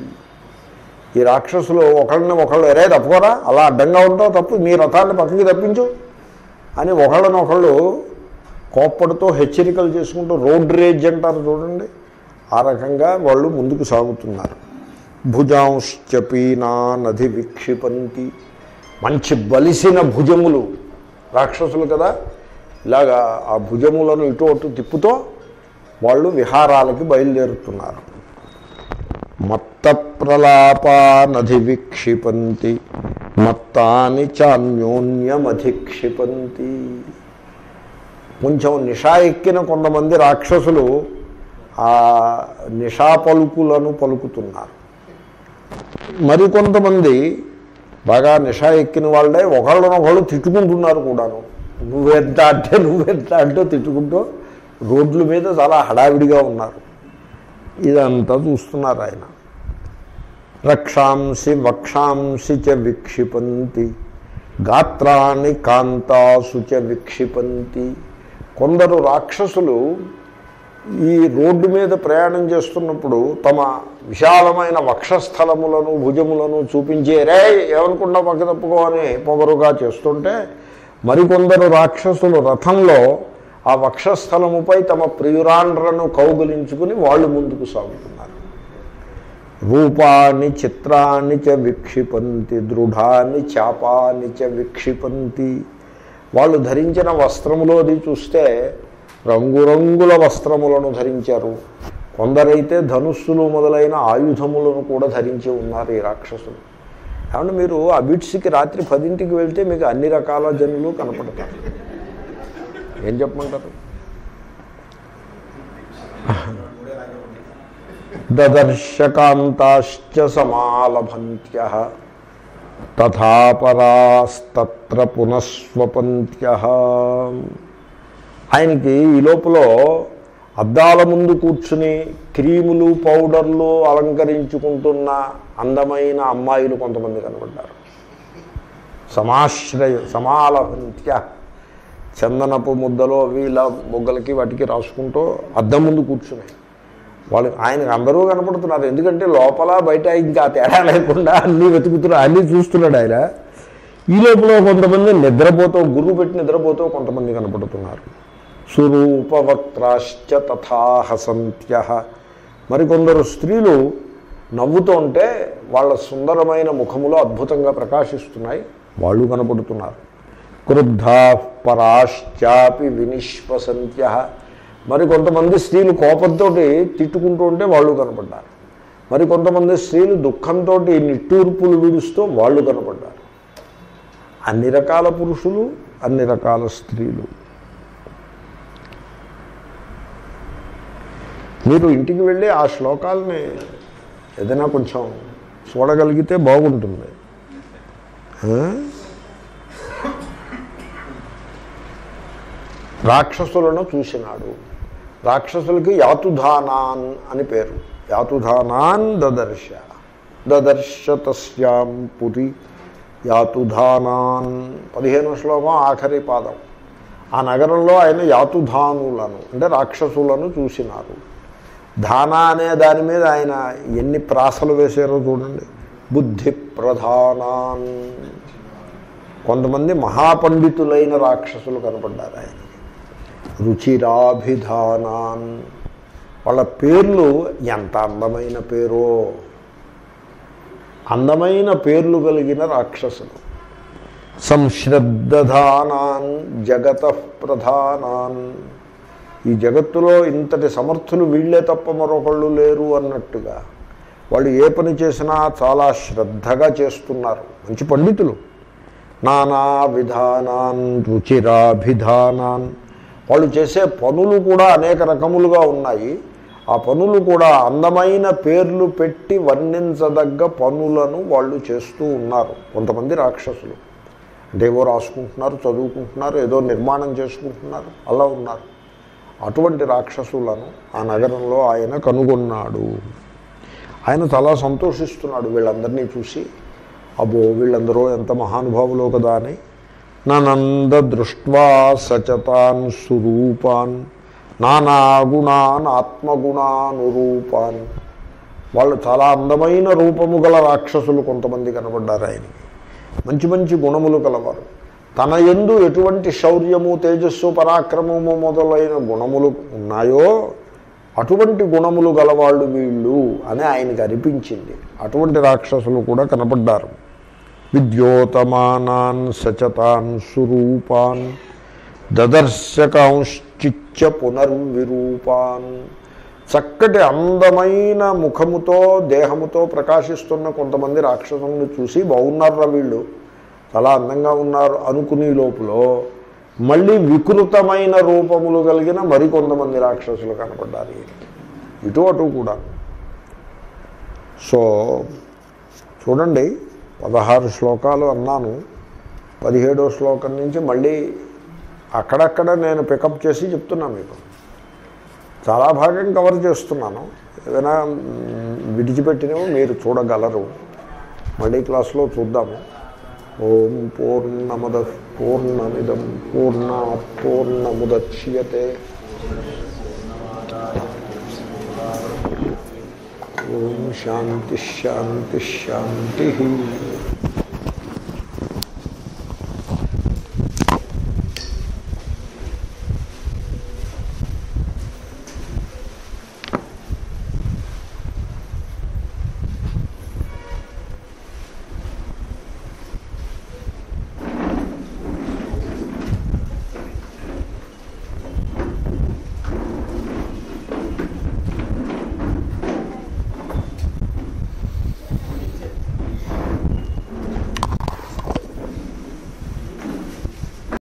ఈ రాక్షసులు ఒకళ్ళని ఒకళ్ళు ఎరే తప్పుకోరా అలా అడ్డంగా ఉంటావు తప్పు మీ రథాన్ని పక్కకి తప్పించు అని ఒకళ్ళని ఒకళ్ళు కోప్పడితో హెచ్చరికలు చేసుకుంటూ రోడ్ రేజ్ అంటారు చూడండి ఆ రకంగా వాళ్ళు ముందుకు సాగుతున్నారు భుజాంశ్చపీనా నది విక్షిపంతి మంచి బలిసిన భుజములు రాక్షసులు కదా ఇలాగా ఆ భుజములను ఇటు అటు తిప్పుతో వాళ్ళు విహారాలకి బయలుదేరుతున్నారు మత్త ప్రలాపా నది విక్షిపంతి మత్తాని చాన్యోన్యమధిక్షిపంతి కొంచెం నిషా ఎక్కిన కొంతమంది రాక్షసులు ఆ నిషా పలుకులను పలుకుతున్నారు మరికొంతమంది బాగా నిషా ఎక్కిన వాళ్ళే ఒకళ్ళనొకళ్ళు తిట్టుకుంటున్నారు కూడాను నువ్వెంత అంటే నువ్వెంత అంటూ తిట్టుకుంటూ రోడ్ల మీద చాలా హడావిడిగా ఉన్నారు ఇదంతా చూస్తున్నారు ఆయన రక్షాంసి వక్షాంసి చ విక్షిపంతి గాత్రాన్ని కాంతాసు చ విక్షిపంతి కొందరు రాక్షసులు ఈ రోడ్డు మీద ప్రయాణం చేస్తున్నప్పుడు తమ విశాలమైన వక్షస్థలములను భుజములను చూపించే రే ఏమనుకున్నా పక్క తప్పుకో అని పొగరుగా చేస్తుంటే మరికొందరు రాక్షసులు రథంలో ఆ వక్షస్థలముపై తమ ప్రియురాండ్రను కౌగులించుకుని వాళ్ళు ముందుకు సాగుతున్నారు రూపాన్ని చిత్రాన్ని చ విక్షిపంతి దృఢాన్ని చాపాన్ని చ విక్షిపంతి వాళ్ళు ధరించిన వస్త్రములోది చూస్తే రంగురంగుల వస్త్రములను ధరించారు కొందరైతే ధనుస్సులు మొదలైన ఆయుధములను కూడా ధరించి ఉన్నారు ఈ రాక్షసులు కాబట్టి మీరు అబిడ్స్కి రాత్రి పదింటికి వెళ్తే మీకు అన్ని రకాల జనులు కనపడతారు ఏం చెప్పమంటారు దదర్శకాంతాశ్చ సమాలభంత్య తథాపరాస్తత్ర పునఃస్వపంత్య ఆయనకి ఈ లోపల అద్దాల ముందు కూర్చుని క్రీములు పౌడర్లు అలంకరించుకుంటున్న అందమైన అమ్మాయిలు కొంతమంది కనబడ్డారు సమాశ్రయ సమాలభంత్య చందనపు ముద్దలో అవి ఇలా బొగ్గలకి వాటికి రాసుకుంటూ అద్దం ముందు కూర్చున్నాయి వాళ్ళు ఆయనకు అందరూ కనపడుతున్నారు ఎందుకంటే లోపల బయట ఇంకా తేడా లేకుండా అన్నీ వెతుకుతున్నారు అన్నీ చూస్తున్నాడు ఆయన ఈ లోపల కొంతమంది నిద్రపోతూ గురువు పెట్టి నిద్రపోతూ కొంతమంది కనపడుతున్నారు సురూపవక్త్రాశ్చ తథా హసంత్య మరికొందరు స్త్రీలు నవ్వుతూ ఉంటే వాళ్ళ సుందరమైన ముఖములో అద్భుతంగా ప్రకాశిస్తున్నాయి వాళ్ళు కనపడుతున్నారు క్రుద్ధా పరాశ్చాపి వినిష్పసంత్య మరి కొంతమంది స్త్రీలు కోపంతో తిట్టుకుంటూ ఉంటే వాళ్ళు కనపడ్డారు మరి కొంతమంది స్త్రీలు దుఃఖంతో నిట్టూర్పులు విడుస్తూ వాళ్ళు కనపడ్డారు అన్ని రకాల పురుషులు అన్ని రకాల స్త్రీలు మీరు ఇంటికి వెళ్ళి ఆ శ్లోకాలని ఏదైనా కొంచెం చూడగలిగితే బాగుంటుంది ఆ? రాక్షసులను చూసినాడు రాక్షసులకి యాతుధానాన్ అని పేరు యాతుధానాన్ దదర్శ దదర్శ తస్యాం పురి యాతుధానాన్ పదిహేను శ్లోకం ఆఖరి పాదం ఆ నగరంలో ఆయన యాతుధానులను అంటే రాక్షసులను చూసినారు ధాన అనే దాని మీద ఆయన ఎన్ని ప్రాసలు వేశారో చూడండి బుద్ధి ప్రధానాన్ కొంతమంది మహాపండితులైన రాక్షసులు కనపడ్డారు ఆయనకి రుచిరాభిధానాన్ వాళ్ళ పేర్లు ఎంత అందమైన పేరో అందమైన పేర్లు కలిగిన రాక్షసులు సంశ్రద్ధధానాన్ జగత ప్రధానాన్ ఈ జగత్తులో ఇంతటి సమర్థులు వీళ్ళే తప్ప మరొకళ్ళు లేరు అన్నట్టుగా వాళ్ళు ఏ పని చేసినా చాలా శ్రద్ధగా చేస్తున్నారు మంచి పండితులు నానా విధానాన్ రుచిరాభిధానాన్ వాళ్ళు చేసే పనులు కూడా అనేక రకములుగా ఉన్నాయి ఆ పనులు కూడా అందమైన పేర్లు పెట్టి వర్ణించదగ్గ పనులను వాళ్ళు చేస్తూ ఉన్నారు కొంతమంది రాక్షసులు అంటే ఏవో రాసుకుంటున్నారు చదువుకుంటున్నారు ఏదో నిర్మాణం చేసుకుంటున్నారు అలా ఉన్నారు అటువంటి రాక్షసులను ఆ నగరంలో ఆయన కనుగొన్నాడు ఆయన చాలా సంతోషిస్తున్నాడు వీళ్ళందరినీ చూసి అబ్బో వీళ్ళందరూ ఎంత మహానుభావులో కదా అని ననంద దృష్ట్వా సచతాన్ సురూపాన్ నానాగుణాన్ ఆత్మగుణానురూపాన్ వాళ్ళు చాలా అందమైన రూపము గల రాక్షసులు కొంతమంది కనబడ్డారు ఆయనకి మంచి మంచి గుణములు కలవారు తన ఎందు ఎటువంటి శౌర్యము తేజస్సు పరాక్రమము మొదలైన గుణములు ఉన్నాయో అటువంటి గుణములు గలవాళ్ళు వీళ్ళు అని ఆయనకి అనిపించింది అటువంటి రాక్షసులు కూడా కనపడ్డారు విద్యోతమానాన్ సచతాన్ సురూపాన్ దదర్శకాంశ్చిచ్చ పునర్విరూపాన్ చక్కటి అందమైన ముఖముతో దేహముతో ప్రకాశిస్తున్న కొంతమంది రాక్షసులను చూసి బాగున్నారా వీళ్ళు చాలా అందంగా ఉన్నారు అనుకునే లోపల మళ్ళీ వికృతమైన రూపములు కలిగిన మరికొంతమంది రాక్షసులు కనపడ్డారు ఈయనకి. ఇటు అటు కూడా సో చూడండి పదహారు శ్లోకాలు అన్నాను పదిహేడో శ్లోకం నుంచి మళ్ళీ అక్కడక్కడ నేను పికప్ చేసి చెప్తున్నాను మీకు చాలా భాగం కవర్ చేస్తున్నాను ఏదైనా మ్, విడిచిపెట్టినవి మీరు చూడగలరు మళ్ళీ క్లాస్లో చూద్దాము ఓం పూర్ణమద పూర్ణమిదం పూర్ణ పూర్ణముద్యతే ఓం శాంతి శాంతి శాంతి